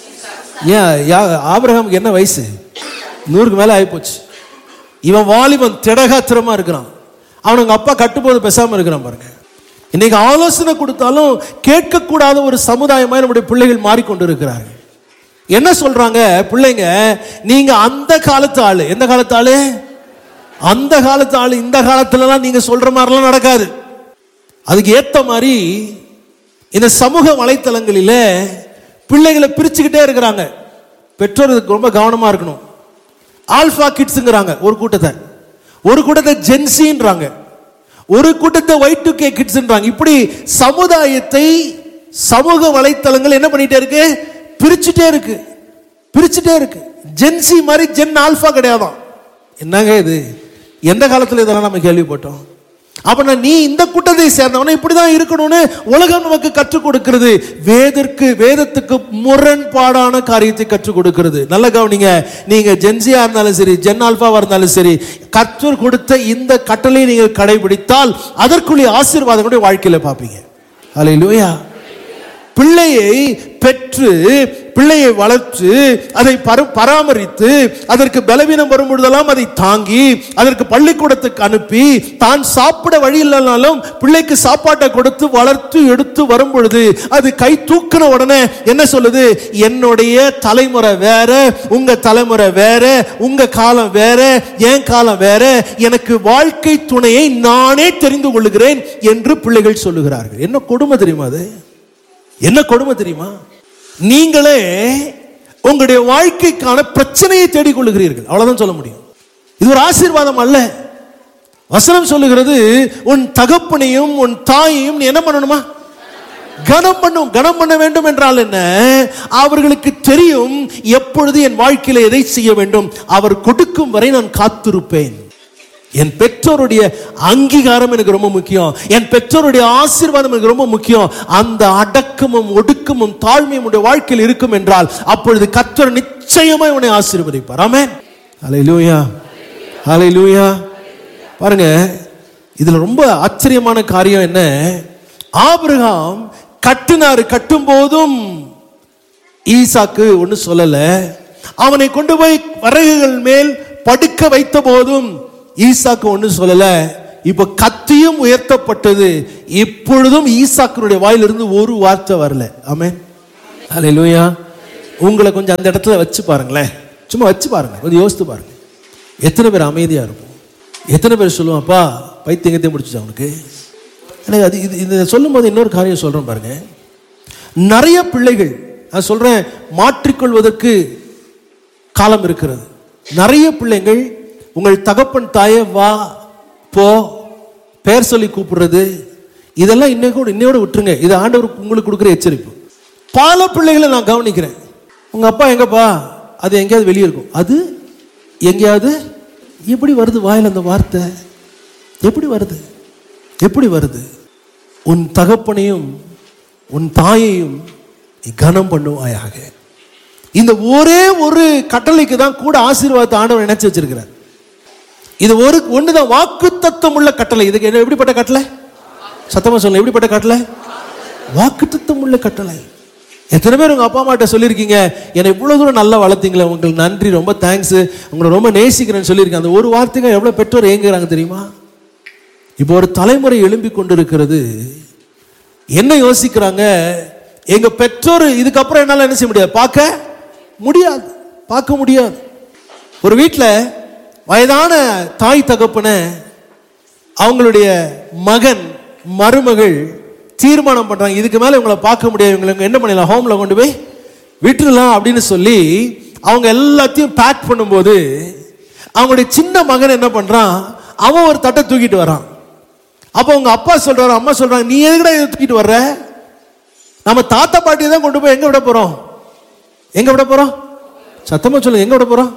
ஏன் யா ஆபிரகாமுக்கு என்ன வயசு நூறுக்கு மேல ஆயிப்போச்சு இவன் வாலிபன் திடகாத்திரமா இருக்கிறான் அவனுங்க அப்பா கட்டும்போது பேசாம இருக்கிறான் பாருங்க இன்னைக்கு ஆலோசனை கொடுத்தாலும் கேட்கக்கூடாத ஒரு சமுதாயமாய் நம்முடைய பிள்ளைகள் மாறிக்கொண்டு இருக்கிறார்கள் என்ன சொல்றாங்க பிள்ளைங்க நீங்க அந்த காலத்து ஆளு எந்த காலத்து ஆளு அந்த காலத்து ஆளு இந்த காலத்துலலாம் நீங்க சொல்ற மாதிரிலாம் நடக்காது அதுக்கு ஏத்த மாதிரி இந்த சமூக வலைத்தளங்களில பிள்ளைகளை பிரிச்சுக்கிட்டே இருக்கிறாங்க பெற்றோர் இதுக்கு ரொம்ப கவனமா இருக்கணும் ஆல்பா கிட்ஸுங்கிறாங்க ஒரு கூட்டத்தை ஒரு கூட்டத்தை ஜென்சின்றாங்க ஒரு கூட்டத்தை ஒயிட் டு கே கிட்ஸ்ன்றாங்க இப்படி சமுதாயத்தை சமூக வலைத்தளங்கள் என்ன பண்ணிட்டே இருக்கு பிரிச்சுட்டே இருக்கு பிரிச்சுட்டே இருக்கு ஜென்சி மாதிரி ஜென் ஆல்பா கிடையாதாம் என்னங்க இது எந்த காலத்துல இதெல்லாம் நம்ம கேள்விப்பட்டோம் அப்ப நீ இந்த கூட்டத்தை சேர்ந்தவன இப்படிதான் இருக்கணும்னு உலகம் நமக்கு கற்றுக் கொடுக்கிறது வேதற்கு வேதத்துக்கு முரண்பாடான காரியத்தை கற்றுக் கொடுக்கிறது நல்ல கவனிங்க நீங்க ஜென்சியா இருந்தாலும் சரி ஜென் ஆல்பாவா இருந்தாலும் சரி கற்றுக் கொடுத்த இந்த கட்டளை நீங்கள் கடைபிடித்தால் அதற்குரிய ஆசீர்வாதங்களுடைய வாழ்க்கையில பார்ப்பீங்க அல்லேலூயா பிள்ளையை பெற்று பிள்ளையை வளர்த்து அதை பர- பராமரித்து அதற்கு பலவீனம் வரும் பொழுதெல்லாம் அதை தாங்கி அதற்கு பள்ளிக்கூடத்துக்கு அனுப்பி தான் சாப்பிட வழி இல்லைனாலும் பிள்ளைக்கு சாப்பாட்டை கொடுத்து வளர்த்து எடுத்து வரும் பொழுது அது கை தூக்கின உடனே என்ன சொல்லுது என்னுடைய தலைமுறை வேற உங்க தலைமுறை வேற உங்க காலம் வேற என் காலம் வேற எனக்கு வாழ்க்கை துணையை நானே தெரிந்து கொள்ளுகிறேன் என்று பிள்ளைகள் சொல்லுகிறார்கள் என்ன கொடுமை தெரியுமா அது என்ன கொடுமை தெரியுமா நீங்களே உங்களுடைய வாழ்க்கைக்கான பிரச்சனையை தேடிக்கொள்ளுகிறீர்கள் அவ்வளவுதான் சொல்ல முடியும் இது ஒரு ஆசீர்வாதம் அல்ல வசனம் சொல்லுகிறது உன் தகப்பனையும் உன் தாயையும் நீ என்ன பண்ணணுமா கனம் பண்ணும் கனம் பண்ண வேண்டும் என்றால் என்ன அவர்களுக்கு தெரியும் எப்பொழுது என் வாழ்க்கையில எதை செய்ய வேண்டும் அவர் கொடுக்கும் வரை நான் காத்திருப்பேன் என் பெற்றோருடைய அங்கீகாரம் எனக்கு ரொம்ப முக்கியம் என் பெற்றோருடைய ஆசீர்வாதம் எனக்கு ரொம்ப முக்கியம் அந்த அடக்கமும் ஒடுக்கமும் தாழ்மையும் உடைய வாழ்க்கையில் இருக்கும் என்றால் அப்பொழுது கர்த்தர் நிச்சயமா உன்னை ஆசீர்வதிப்பார் ஆமென் ஹalleluya ஹalleluya பாருங்க இதுல ரொம்ப ஆச்சரியமான காரியம் என்ன ஆபிரகாம் கட்டினாரு கட்டும் போதும் ஈசாக்கு ஒன்னு சொல்லல அவனை கொண்டு போய் வரகுகள் மேல் படுக்க வைத்த போதும் ஈசாக்கு ஒன்னு சொல்லல இப்ப கத்தியும் உயர்த்தப்பட்டது இப்பொழுதும் ஈசாக்கினுடைய வாயிலிருந்து ஒரு வார்த்தை வரல ஆமென் ஹalleluya உங்களை கொஞ்சம் அந்த இடத்துல வச்சு பாருங்களேன் சும்மா வச்சு பாருங்க கொஞ்சம் யோசித்து பாருங்க எத்தனை பேர் அமைதியா இருப்போம் எத்தனை பேர் சொல்லுவான்ப்பா பைத்தியங்கத்தையும் முடிச்சுச்சு அவனுக்கு எனக்கு அது இது இதை சொல்லும்போது இன்னொரு காரியம் சொல்றேன் பாருங்க நிறைய பிள்ளைகள் நான் சொல்றேன் மாற்றிக்கொள்வதற்கு காலம் இருக்கிறது நிறைய பிள்ளைகள் உங்கள் தகப்பன் தாயை வா போ பெயர் சொல்லி கூப்பிடுறது இதெல்லாம் இன்னைக்கு இன்னையோட விட்டுருங்க இது ஆண்டவர் உங்களுக்கு கொடுக்குற எச்சரிப்பு பல பிள்ளைகளை நான் கவனிக்கிறேன் உங்க அப்பா எங்கப்பா அது எங்கேயாவது வெளியே இருக்கும் அது எங்கேயாவது எப்படி வருது வாயில் அந்த வார்த்தை எப்படி வருது எப்படி வருது உன் தகப்பனையும் உன் தாயையும் நீ கனம் பண்ணுவாயாக இந்த ஒரே ஒரு கட்டளைக்கு தான் கூட ஆசீர்வாதத்தை ஆண்டவர் நினைச்சு வச்சிருக்கிறார் இது ஒரு ஒண்ணுதான் வாக்கு தத்துவம் உள்ள கட்டளை இதுக்கு என்ன எப்படிப்பட்ட கட்டளை சத்தமா சொல்ல எப்படிப்பட்ட கட்டளை வாக்கு தத்துவம் உள்ள கட்டளை எத்தனை பேர் உங்க அப்பா அம்மாட்ட சொல்லியிருக்கீங்க என்னை இவ்வளவு தூரம் நல்லா வளர்த்தீங்களே உங்களுக்கு நன்றி ரொம்ப தேங்க்ஸ் உங்களை ரொம்ப நேசிக்கிறேன்னு சொல்லியிருக்கேன் அந்த ஒரு வார்த்தைக்கு எவ்வளவு பெற்றோர் ஏங்குறாங்க தெரியுமா இப்போ ஒரு தலைமுறை எழும்பி கொண்டிருக்கிறது என்ன யோசிக்கிறாங்க எங்க பெற்றோர் இதுக்கப்புறம் என்னால என்ன செய்ய முடியாது பார்க்க முடியாது பார்க்க முடியாது ஒரு வீட்டில் வயதான தாய் தகப்பனை அவங்களுடைய மகன் மருமகள் தீர்மானம் பண்றாங்க இதுக்கு மேல இவங்களை பார்க்க முடியாது இவங்களை என்ன பண்ணலாம் ஹோம்ல கொண்டு போய் விட்டுறலாம் அப்படின்னு சொல்லி அவங்க எல்லாத்தையும் பேக் பண்ணும்போது அவங்களுடைய சின்ன மகன் என்ன பண்றான் அவன் ஒரு தட்டை தூக்கிட்டு வரான் அப்போ உங்க அப்பா சொல்றாரு அம்மா சொல்றாங்க நீ எதுக்குடா இதை தூக்கிட்டு வர்ற நம்ம தாத்தா பாட்டியை தான் கொண்டு போய் எங்க விட போறோம் எங்க விட போறோம் சத்தமா சொல்லுங்க எங்க விட போறோம்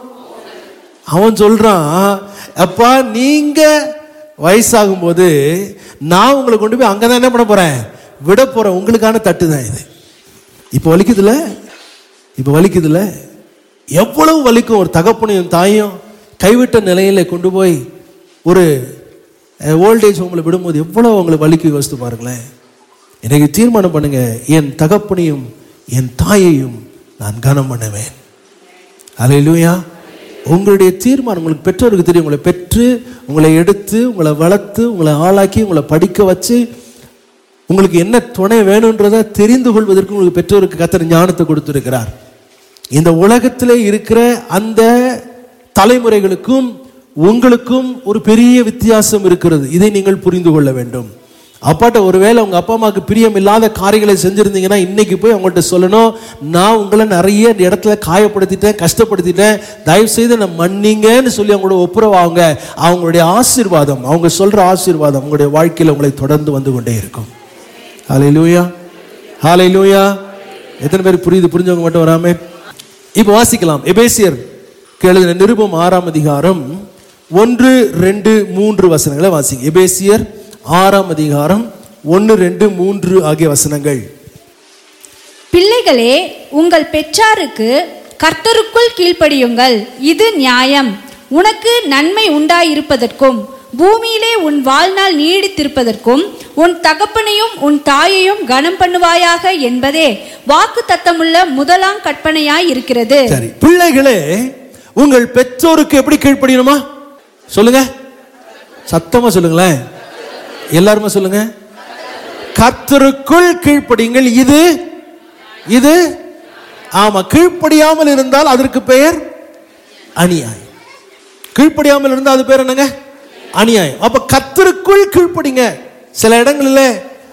அவன் சொல்றான் அப்பா நீங்க வயசாகும் போது நான் உங்களை கொண்டு போய் அங்கதான் என்ன பண்ண போறேன் விட போறேன் உங்களுக்கான தட்டு தான் இது இப்போ வலிக்குதுல இப்போ வலிக்குதுல எவ்வளவு வலிக்கும் ஒரு தகப்பனையும் தாயும் கைவிட்ட நிலையில கொண்டு போய் ஒரு ஓல்டேஜ் ஹோமில் விடும்போது எவ்வளவு உங்களுக்கு வலிக்கு யோசித்து பாருங்களேன் எனக்கு தீர்மானம் பண்ணுங்க என் தகப்பனையும் என் தாயையும் நான் கனம் பண்ணுவேன் அலையிலுயா உங்களுடைய தீர்மானம் உங்களுக்கு பெற்றோருக்கு தெரியும் உங்களை பெற்று உங்களை எடுத்து உங்களை வளர்த்து உங்களை ஆளாக்கி உங்களை படிக்க வச்சு உங்களுக்கு என்ன துணை வேணுன்றதை தெரிந்து கொள்வதற்கு உங்களுக்கு பெற்றோருக்கு கத்தர் ஞானத்தை கொடுத்திருக்கிறார் இந்த உலகத்திலே இருக்கிற அந்த தலைமுறைகளுக்கும் உங்களுக்கும் ஒரு பெரிய வித்தியாசம் இருக்கிறது இதை நீங்கள் புரிந்து கொள்ள வேண்டும் அப்பாட்ட ஒருவேளை உங்க அப்பா அம்மாவுக்கு பிரியம் இல்லாத காரியங்களை செஞ்சிருந்தீங்கன்னா இன்னைக்கு போய் அவங்கள்ட்ட சொல்லணும் நான் உங்களை நிறைய இடத்துல காயப்படுத்திட்டேன் கஷ்டப்படுத்திட்டேன் தயவு செய்து நான் மன்னிங்கன்னு சொல்லி அவங்களோட ஒப்புரவாங்க அவங்களுடைய ஆசீர்வாதம் அவங்க சொல்ற ஆசீர்வாதம் உங்களுடைய வாழ்க்கையில் உங்களை தொடர்ந்து வந்து கொண்டே இருக்கும் ஹாலை லூயா ஹாலை லூயா எத்தனை பேர் புரியுது புரிஞ்சவங்க மட்டும் வராமே இப்போ வாசிக்கலாம் எபேசியர் எழுதின நிருபம் ஆறாம் அதிகாரம் ஒன்று ரெண்டு மூன்று வசனங்களை வாசிங்க எபேசியர் ஆறாம் அதிகாரம் ஒன்று ரெண்டு மூன்று ஆகிய வசனங்கள் பிள்ளைகளே உங்கள் பெற்றாருக்கு கர்த்தருக்குள் கீழ்ப்படியுங்கள் இது நியாயம் உனக்கு நன்மை உண்டாயிருப்பதற்கும் பூமியிலே உன் வாழ்நாள் நீடித்திருப்பதற்கும் உன் தகப்பனையும் உன் தாயையும் கனம் பண்ணுவாயாக என்பதே வாக்கு தத்தமுள்ள முதலாம் கற்பனையாய் இருக்கிறது சரி பிள்ளைகளே உங்கள் பெற்றோருக்கு எப்படி கீழ்ப்படியணுமா சொல்லுங்க சத்தமா சொல்லுங்களேன் எல்லாருமே சொல்லுங்க கர்த்தருக்குள் கீழ்ப்படியுங்கள் இது இது ஆமா கீழ்ப்படியாமல் இருந்தால் அதற்கு பெயர் அநியாயம் கீழ்ப்படியாமல் இருந்தால் அது பேர் என்னங்க அநியாயம் அப்ப கர்த்தருக்குள் கீழ்ப்படிங்க சில இடங்களில்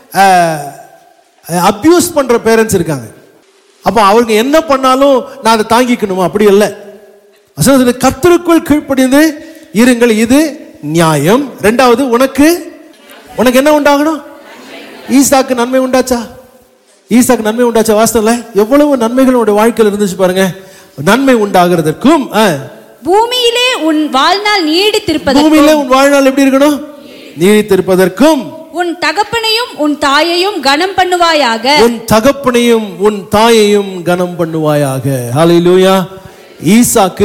அப்யூஸ் பண்ற பேரண்ட்ஸ் இருக்காங்க அப்போ அவங்க என்ன பண்ணாலும் நான் அதை தாங்கிக்கணுமா அப்படி இல்லை வசனத்துல கர்த்தருக்குள் கீழ்ப்படிந்து இருங்கள் இது நியாயம் ரெண்டாவது உனக்கு உனக்கு என்ன உண்டாகணும் ஈசாக்கு நன்மை உண்டாச்சா ஈசாக்கு நன்மை உண்டாச்ச வாஸ்தவல எவ்வளவு நன்மைகள் உன்னுடைய வாழ்க்கையில் இருந்துச்சு பாருங்க நன்மை உண்டாகிறதற்கும் ஆ, பூமியிலே உன் வாழ்நாள் நீடித்திருப்பதற்கும் பூமியில உன் வாழ்நாள் எப்படி இருக்கணும் நீடித்திருப்பதற்கும் உன் தகப்பனையும் உன் தாயையும் கனம் பண்ணுவாயாக உன் தகப்பனையும் உன் தாயையும் கனம் பண்ணுவாயாக ஹalleluya ஈசாக்கு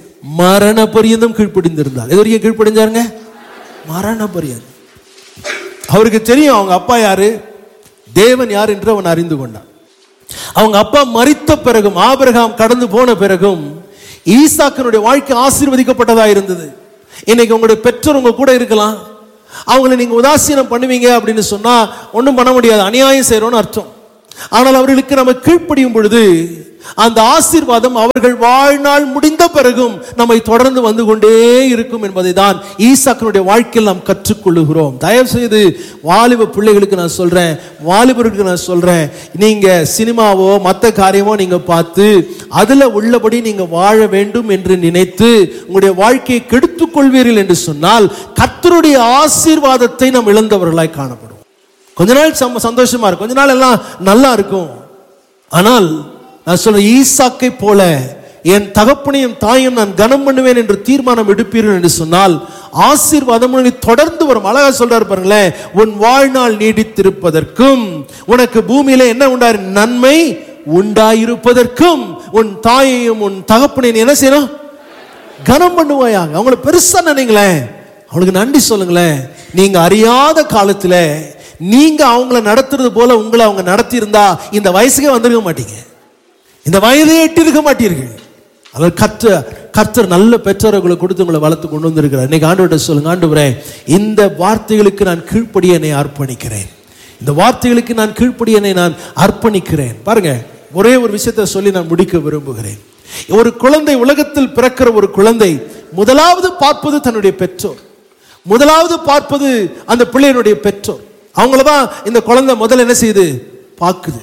மரண பரியந்தம் கீழ்ப்படிந்திருந்தார் எது வரைக்கும் கீழ்ப்படிஞ்சாருங்க மரண பரியந்தம் அவருக்கு தெரியும் அவங்க அப்பா யாரு தேவன் யார் என்று அவன் அறிந்து கொண்டான் அவங்க அப்பா மரித்த பிறகும் ஆபிரகாம் கடந்து போன பிறகும் ஈசாக்கினுடைய வாழ்க்கை ஆசீர்வதிக்கப்பட்டதா இருந்தது இன்னைக்கு உங்களுடைய பெற்றோர் உங்க கூட இருக்கலாம் அவங்கள நீங்க உதாசீனம் பண்ணுவீங்க அப்படின்னு சொன்னா ஒன்றும் பண்ண முடியாது அநியாயம் செய்யறோம்னு அர்த்தம் ஆனால் அவர்களுக்கு நம்ம கீழ்ப்படியும் பொழுது அந்த ஆசீர்வாதம் அவர்கள் வாழ்நாள் முடிந்த பிறகும் நம்மை தொடர்ந்து வந்து கொண்டே இருக்கும் என்பதை தான் ஈசாக்கினுடைய வாழ்க்கையில் நாம் கற்றுக்கொள்ளுகிறோம் தயவு செய்து வாலிப பிள்ளைகளுக்கு நான் சொல்றேன் வாலிபருக்கு நான் சொல்றேன் நீங்க சினிமாவோ மற்ற காரியமோ நீங்க பார்த்து அதுல உள்ளபடி நீங்க வாழ வேண்டும் என்று நினைத்து உங்களுடைய வாழ்க்கையை கெடுத்துக் கொள்வீர்கள் என்று சொன்னால் கர்த்தருடைய ஆசீர்வாதத்தை நாம் இழந்தவர்களாய் காணப்படும் கொஞ்ச நாள் சம- சந்தோஷமா இருக்கும் கொஞ்ச நாள் எல்லாம் நல்லா இருக்கும் ஆனால் நான் சொல்றேன் ஈசாக்கை போல என் தகப்பனையும் தாயும் நான் கனம் பண்ணுவேன் என்று தீர்மானம் எடுப்பீர்கள் என்று சொன்னால் ஆசீர்வாதம் உன்னை தொடர்ந்து வரும் அழகா சொல்றாரு பாருங்களேன் உன் வாழ்நாள் நீடித்திருப்பதற்கும் உனக்கு பூமியில என்ன உண்டாரு நன்மை உண்டாயிருப்பதற்கும் உன் தாயையும் உன் தகப்பனையும் என்ன செய்யணும் கனம் பண்ணுவாயாங்க அவங்கள பெருசா நினைங்களேன் அவளுக்கு நன்றி சொல்லுங்களேன் நீங்க அறியாத காலத்துல நீங்க அவங்கள நடத்துறது போல உங்களை அவங்க நடத்தி இருந்தா இந்த வயசுக்கே வந்திருக்க மாட்டீங்க இந்த வயதை எட்டி இருக்க மாட்டீர்கள் அவர் கற்ற கர்த்தர் நல்ல பெற்றோர்களை கொடுத்து உங்களை வளர்த்து கொண்டு வந்திருக்கிறார் இன்னைக்கு ஆண்டவர்கிட்ட சொல்லுங்க ஆண்டவரே இந்த வார்த்தைகளுக்கு நான் கீழ்ப்படிய என்னை அர்ப்பணிக்கிறேன் இந்த வார்த்தைகளுக்கு நான் கீழ்ப்படிய என்னை நான் அர்ப்பணிக்கிறேன் பாருங்க ஒரே ஒரு விஷயத்தை சொல்லி நான் முடிக்க விரும்புகிறேன் ஒரு குழந்தை உலகத்தில் பிறக்கிற ஒரு குழந்தை முதலாவது பார்ப்பது தன்னுடைய பெற்றோர் முதலாவது பார்ப்பது அந்த பிள்ளையினுடைய பெற்றோர் அவங்கள தான் இந்த குழந்தை முதல்ல என்ன செய்யுது பார்க்குது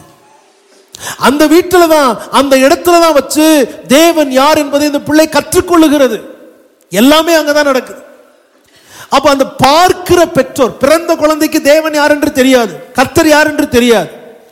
அந்த வீட்டில் தான் அந்த இடத்துல தான் வச்சு தேவன் யார் என்பதை இந்த பிள்ளை கற்றுக்கொள்ளுகிறது எல்லாமே அங்கதான் நடக்குது அப்ப அந்த பார்க்கிற பெற்றோர் பிறந்த குழந்தைக்கு தேவன் யார் என்று தெரியாது கர்த்தர் யார் என்று தெரியாது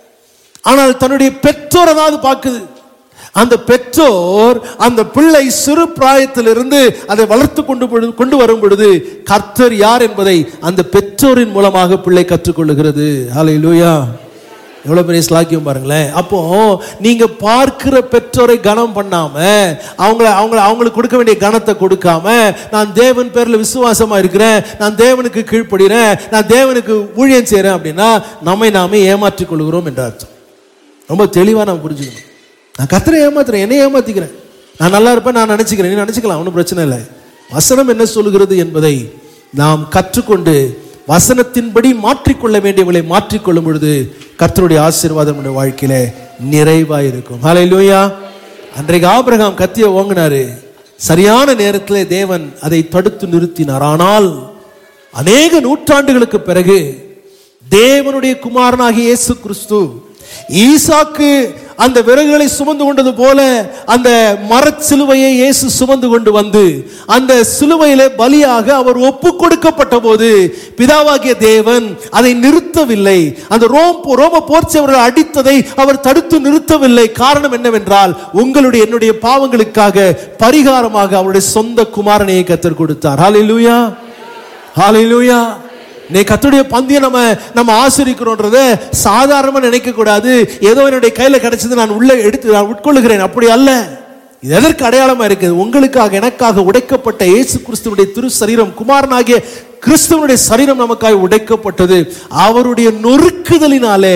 ஆனால் தன்னுடைய பெற்றோர் அதாவது பார்க்குது அந்த பெற்றோர் அந்த பிள்ளை சிறு பிராயத்திலிருந்து அதை வளர்த்து கொண்டு பொழுது- கொண்டு வரும் பொழுது கர்த்தர் யார் என்பதை அந்த பெற்றோரின் மூலமாக பிள்ளை கற்றுக்கொள்ளுகிறது ஹalleluya எவ்வளவு பெரிய ஸ்லாக்கியம் பாருங்களேன் அப்போ நீங்க பார்க்கிற பெற்றோரை கனம் பண்ணாம அவங்கள அவங்கள அவங்களுக்கு கொடுக்க வேண்டிய கனத்தை கொடுக்காம நான் தேவன் பேர்ல விசுவாசமா இருக்கிறேன் நான் தேவனுக்கு கீழ்ப்படுகிறேன் நான் தேவனுக்கு ஊழியம் செய்றேன் அப்படின்னா நம்மை நாமே ஏமாற்றிக் கொள்கிறோம் என்ற அர்த்தம் ரொம்ப தெளிவா நம்ம புரிஞ்சுக்கணும் நான் கத்தரை ஏமாத்துறேன் என்னை ஏமாத்திக்கிறேன் நான் நல்லா இருப்பேன் நான் நினைச்சுக்கிறேன் நீ நினைச்சுக்கலாம் ஒன்றும் பிரச்சனை இல்லை வசனம் என்ன சொல்லுகிறது என்பதை நாம் கற்றுக்கொண்டு வசனத்தின்படி மாற்றிக்கொள்ள வேண்டியவங்களை மாற்றிக்கொள்ளும் பொழுது கர்த்தருடைய ஆசீர்வாதம் நம்முடைய வாழ்க்கையில நிறைவா இருக்கும் ஹalleluya அன்றைக்கு ஆபிரகாம் கத்திய ஓங்கினாரு சரியான நேரத்தில் தேவன் அதை தடுத்து நிறுத்தினார் ஆனால் அநேக நூற்றாண்டுகளுக்கு பிறகு தேவனுடைய குமாரனாகிய இயேசு கிறிஸ்து ஈசாக்கு அந்த விறகுகளை சுமந்து கொண்டது போல அந்த மரச்சிலுவையை இயேசு சுமந்து கொண்டு வந்து அந்த சிலுவையிலே பலியாக அவர் ஒப்பு கொடுக்கப்பட்ட போது பிதாவாகிய தேவன் அதை நிறுத்தவில்லை அந்த ரோம் ரோம போர்ச்சவர்கள் அடித்ததை அவர் தடுத்து நிறுத்தவில்லை காரணம் என்னவென்றால் உங்களுடைய என்னுடைய பாவங்களுக்காக பரிகாரமாக அவருடைய சொந்த குமாரனையை கத்தர் கொடுத்தார் ஹalleluya ஹalleluya நீ கத்துடைய பந்தியை நம்ம நம்ம ஆசிரிக்கிறோன்றத சாதாரணமா நினைக்க கூடாது ஏதோ என்னுடைய கையில கிடைச்சது நான் உள்ள எடுத்து நான் உட்கொள்ளுகிறேன் அப்படி அல்ல இது எதற்கு அடையாளமா இருக்குது உங்களுக்காக எனக்காக உடைக்கப்பட்ட இயேசு கிறிஸ்துவுடைய திரு சரீரம் குமாரனாகிய கிறிஸ்துவனுடைய சரீரம் நமக்காக உடைக்கப்பட்டது அவருடைய நொறுக்குதலினாலே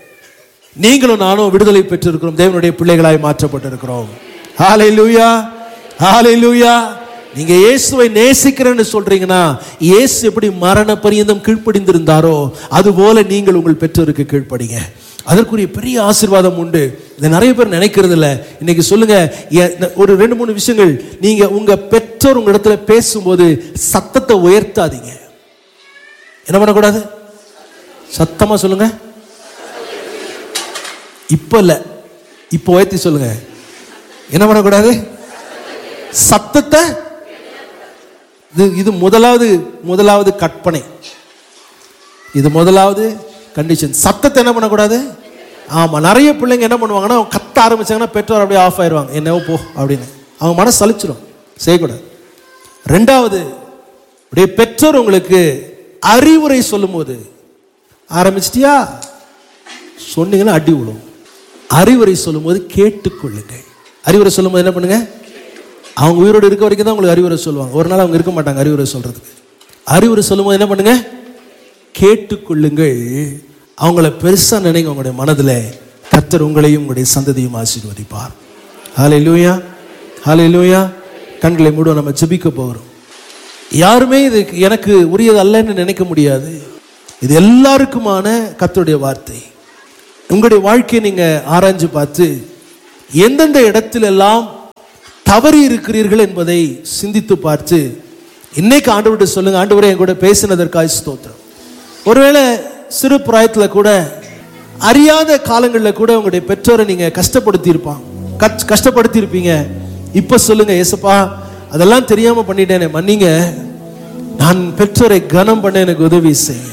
நீங்களும் நானும் விடுதலை பெற்றிருக்கிறோம் தேவனுடைய பிள்ளைகளாய் மாற்றப்பட்டிருக்கிறோம் ஹalleluya ஹalleluya நீங்க இயேசுவை நேசிக்கிறேன்னு சொல்றீங்கன்னா இயேசு எப்படி மரண பரியந்தம் கீழ்ப்படிந்திருந்தாரோ அதுபோல நீங்கள் உங்கள் பெற்றோருக்கு கீழ்ப்படிங்க அதற்குரிய பெரிய ஆசீர்வாதம் உண்டு இதை நிறைய பேர் நினைக்கிறது இல்ல இன்னைக்கு சொல்லுங்க எ- ஒரு ரெண்டு மூணு விஷயங்கள் நீங்க உங்க பெற்றோர் உங்க இடத்துல பேசும்போது சத்தத்தை உயர்த்தாதீங்க என்ன பண்ணக்கூடாது சத்தமா சொல்லுங்க இப்ப இல்ல இப்போ உயர்த்தி சொல்லுங்க என்ன பண்ணக்கூடாது சத்தத்தை இது இது முதலாவது முதலாவது கற்பனை இது முதலாவது கண்டிஷன் சத்தத்தை என்ன பண்ணக்கூடாது ஆமா நிறைய பிள்ளைங்க என்ன பண்ணுவாங்கன்னா கத்த ஆரம்பிச்சாங்கன்னா பெற்றோர் அப்படியே ஆஃப் ஆயிடுவாங்க என்னவோ போ அப்படின்னு அவங்க மனசு சலிச்சிடும் செய்யக்கூடாது ரெண்டாவது அப்படியே பெற்றோர் உங்களுக்கு அறிவுரை சொல்லும்போது ஆரம்பிச்சிட்டியா சொன்னீங்கன்னா அடி விழும் அறிவுரை சொல்லும்போது கேட்டுக்கொள்ளுங்கள் அறிவுரை சொல்லும்போது என்ன பண்ணுங்க அவங்க உயிரோடு இருக்க வரைக்கும் தான் உங்களுக்கு அறிவுரை சொல்லுவாங்க ஒரு நாள் அவங்க இருக்க மாட்டாங்க அறிவுரை சொல்றதுக்கு அறிவுரை சொல்லும்போது என்ன பண்ணுங்க கேட்டுக்கொள்ளுங்கள் அவங்கள பெருசா நினைங்க உங்களுடைய மனதில் கர்த்தர் உங்களையும் உங்களுடைய சந்ததியும் ஆசீர்வதிப்பார் ஹாலே லூயா ஹாலே லூயா கண்களை மூட நம்ம ஜெபிக்க போகிறோம் யாருமே இது எனக்கு உரியது அல்லன்னு நினைக்க முடியாது இது எல்லாருக்குமான கர்த்தருடைய வார்த்தை உங்களுடைய வாழ்க்கையை நீங்க ஆராய்ஞ்சு பார்த்து எந்தெந்த இடத்திலெல்லாம் தவறி இருக்கிறீர்கள் என்பதை சிந்தித்து பார்த்து இன்னைக்கு ஆண்டவர்கிட்ட சொல்லுங்க ஆண்டவரே என் கூட பேசினதற்காக ஸ்தோத்திரம் ஒருவேளை சிறு பிராயத்தில் கூட அறியாத காலங்களில் கூட உங்களுடைய பெற்றோரை நீங்க கஷ்டப்படுத்தி இருப்பாங்க கஷ்ட- கஷ்டப்படுத்தி இருப்பீங்க இப்ப சொல்லுங்க ஏசப்பா அதெல்லாம் தெரியாம பண்ணிட்டேனே மன்னிங்க நான் பெற்றோரை கனம் பண்ண எனக்கு உதவி செய்யுங்க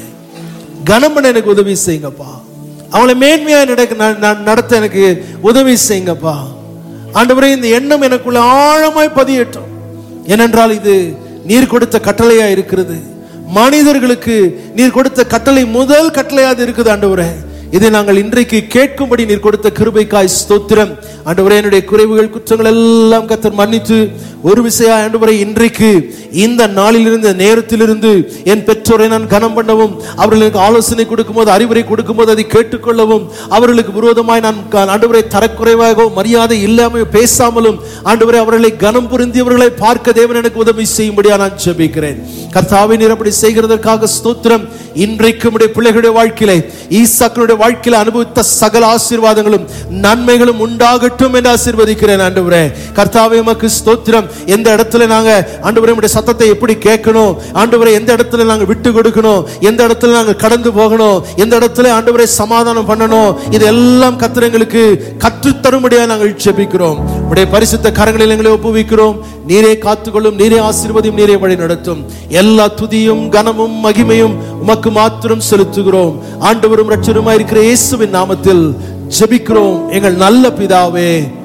கனம் பண்ண எனக்கு உதவி செய்யுங்கப்பா அவளை மேன்மையா நடக்க ந- ந- நடத்த எனக்கு உதவி செய்யுங்கப்பா ஆண்டவரே இந்த எண்ணம் எனக்குள்ள ஆழமாய் பதியட்டும் ஏனென்றால் இது நீர் கொடுத்த கட்டளையா இருக்கிறது மனிதர்களுக்கு நீர் கொடுத்த கட்டளை முதல் கட்டளையாது இருக்குது ஆண்டவரே இதை நாங்கள் இன்றைக்கு கேட்கும்படி நீர் கொடுத்த கிருபைக்காய் ஸ்தோத்திரம் ஆண்டவரே என்னுடைய குறைவுகள் குற்றங்கள் எல்லாம் கத்தர் மன்னித்து ஒரு விஷயம் ஆண்டவரே இன்றைக்கு இந்த நாளிலிருந்து இந்த நேரத்திலிருந்து என் பெற்றோரை நான் கனம் பண்ணவும் அவர்களுக்கு ஆலோசனை கொடுக்கும்போது அறிவுரை கொடுக்கும்போது அதை கேட்டுக்கொள்ளவும் அவர்களுக்கு விரோதமாய் நான் க- ஆண்டவரை தரக்குறைவாகவும் மரியாதை இல்லாமல் பேசாமலும் ஆண்டவரை அவர்களை கனம் புரிந்தியவர்களை பார்க்க தேவன் எனக்கு உதவி செய்யும்படியா நான் ஜெபிக்கிறேன் கர்த்தாவை நீர் அப்படி செய்கிறதற்காக ஸ்தோத்திரம் இன்றைக்கு உடைய பிள்ளைகளுடைய வாழ்க்கையிலே ஈசாக்களுடைய வாழ்க்கையில அனுபவித்த சகல ஆசீர்வாதங்களும் நன்மைகளும் உண்டாகட்டும் என்று ஆசீர்வதிக்கிறேன் ஆண்டவரே கர்த்தாவே உமக்கு ஸ்தோத்திரம் எந்த இடத்துல நாங்க ஆண்டவரே உடைய சத்தத்தை எப்படி கேட்கணும் ஆண்டவரே எந்த இடத்துல நாங்க விட்டு கொடுக்கணும் எந்த இடத்துல நாங்க கடந்து போகணும் எந்த இடத்துல ஆண்டவரே சமாதானம் பண்ணணும் இதெல்லாம் கத்திரங்களுக்கு கற்றுத்தரும்படியா நாங்கள் ஜெபிக்கிறோம் உடைய பரிசுத்த கரங்களில் எங்களை ஒப்புவிக்கிறோம் நீரே காத்துக்கொள்ளும் நீரே ஆசீர்வதியும் நீரே வழி நடத்தும் எல்லா துதியும் கனமும் மகிமையும் உமக்கு மாத்திரம் செலுத்துகிறோம் ஆண்டவரும் ரட்சருமாய் இருக்கிற இயேசுவின் நாமத்தில் ஜெபிக்கிறோம் எங்கள் நல்ல பிதாவே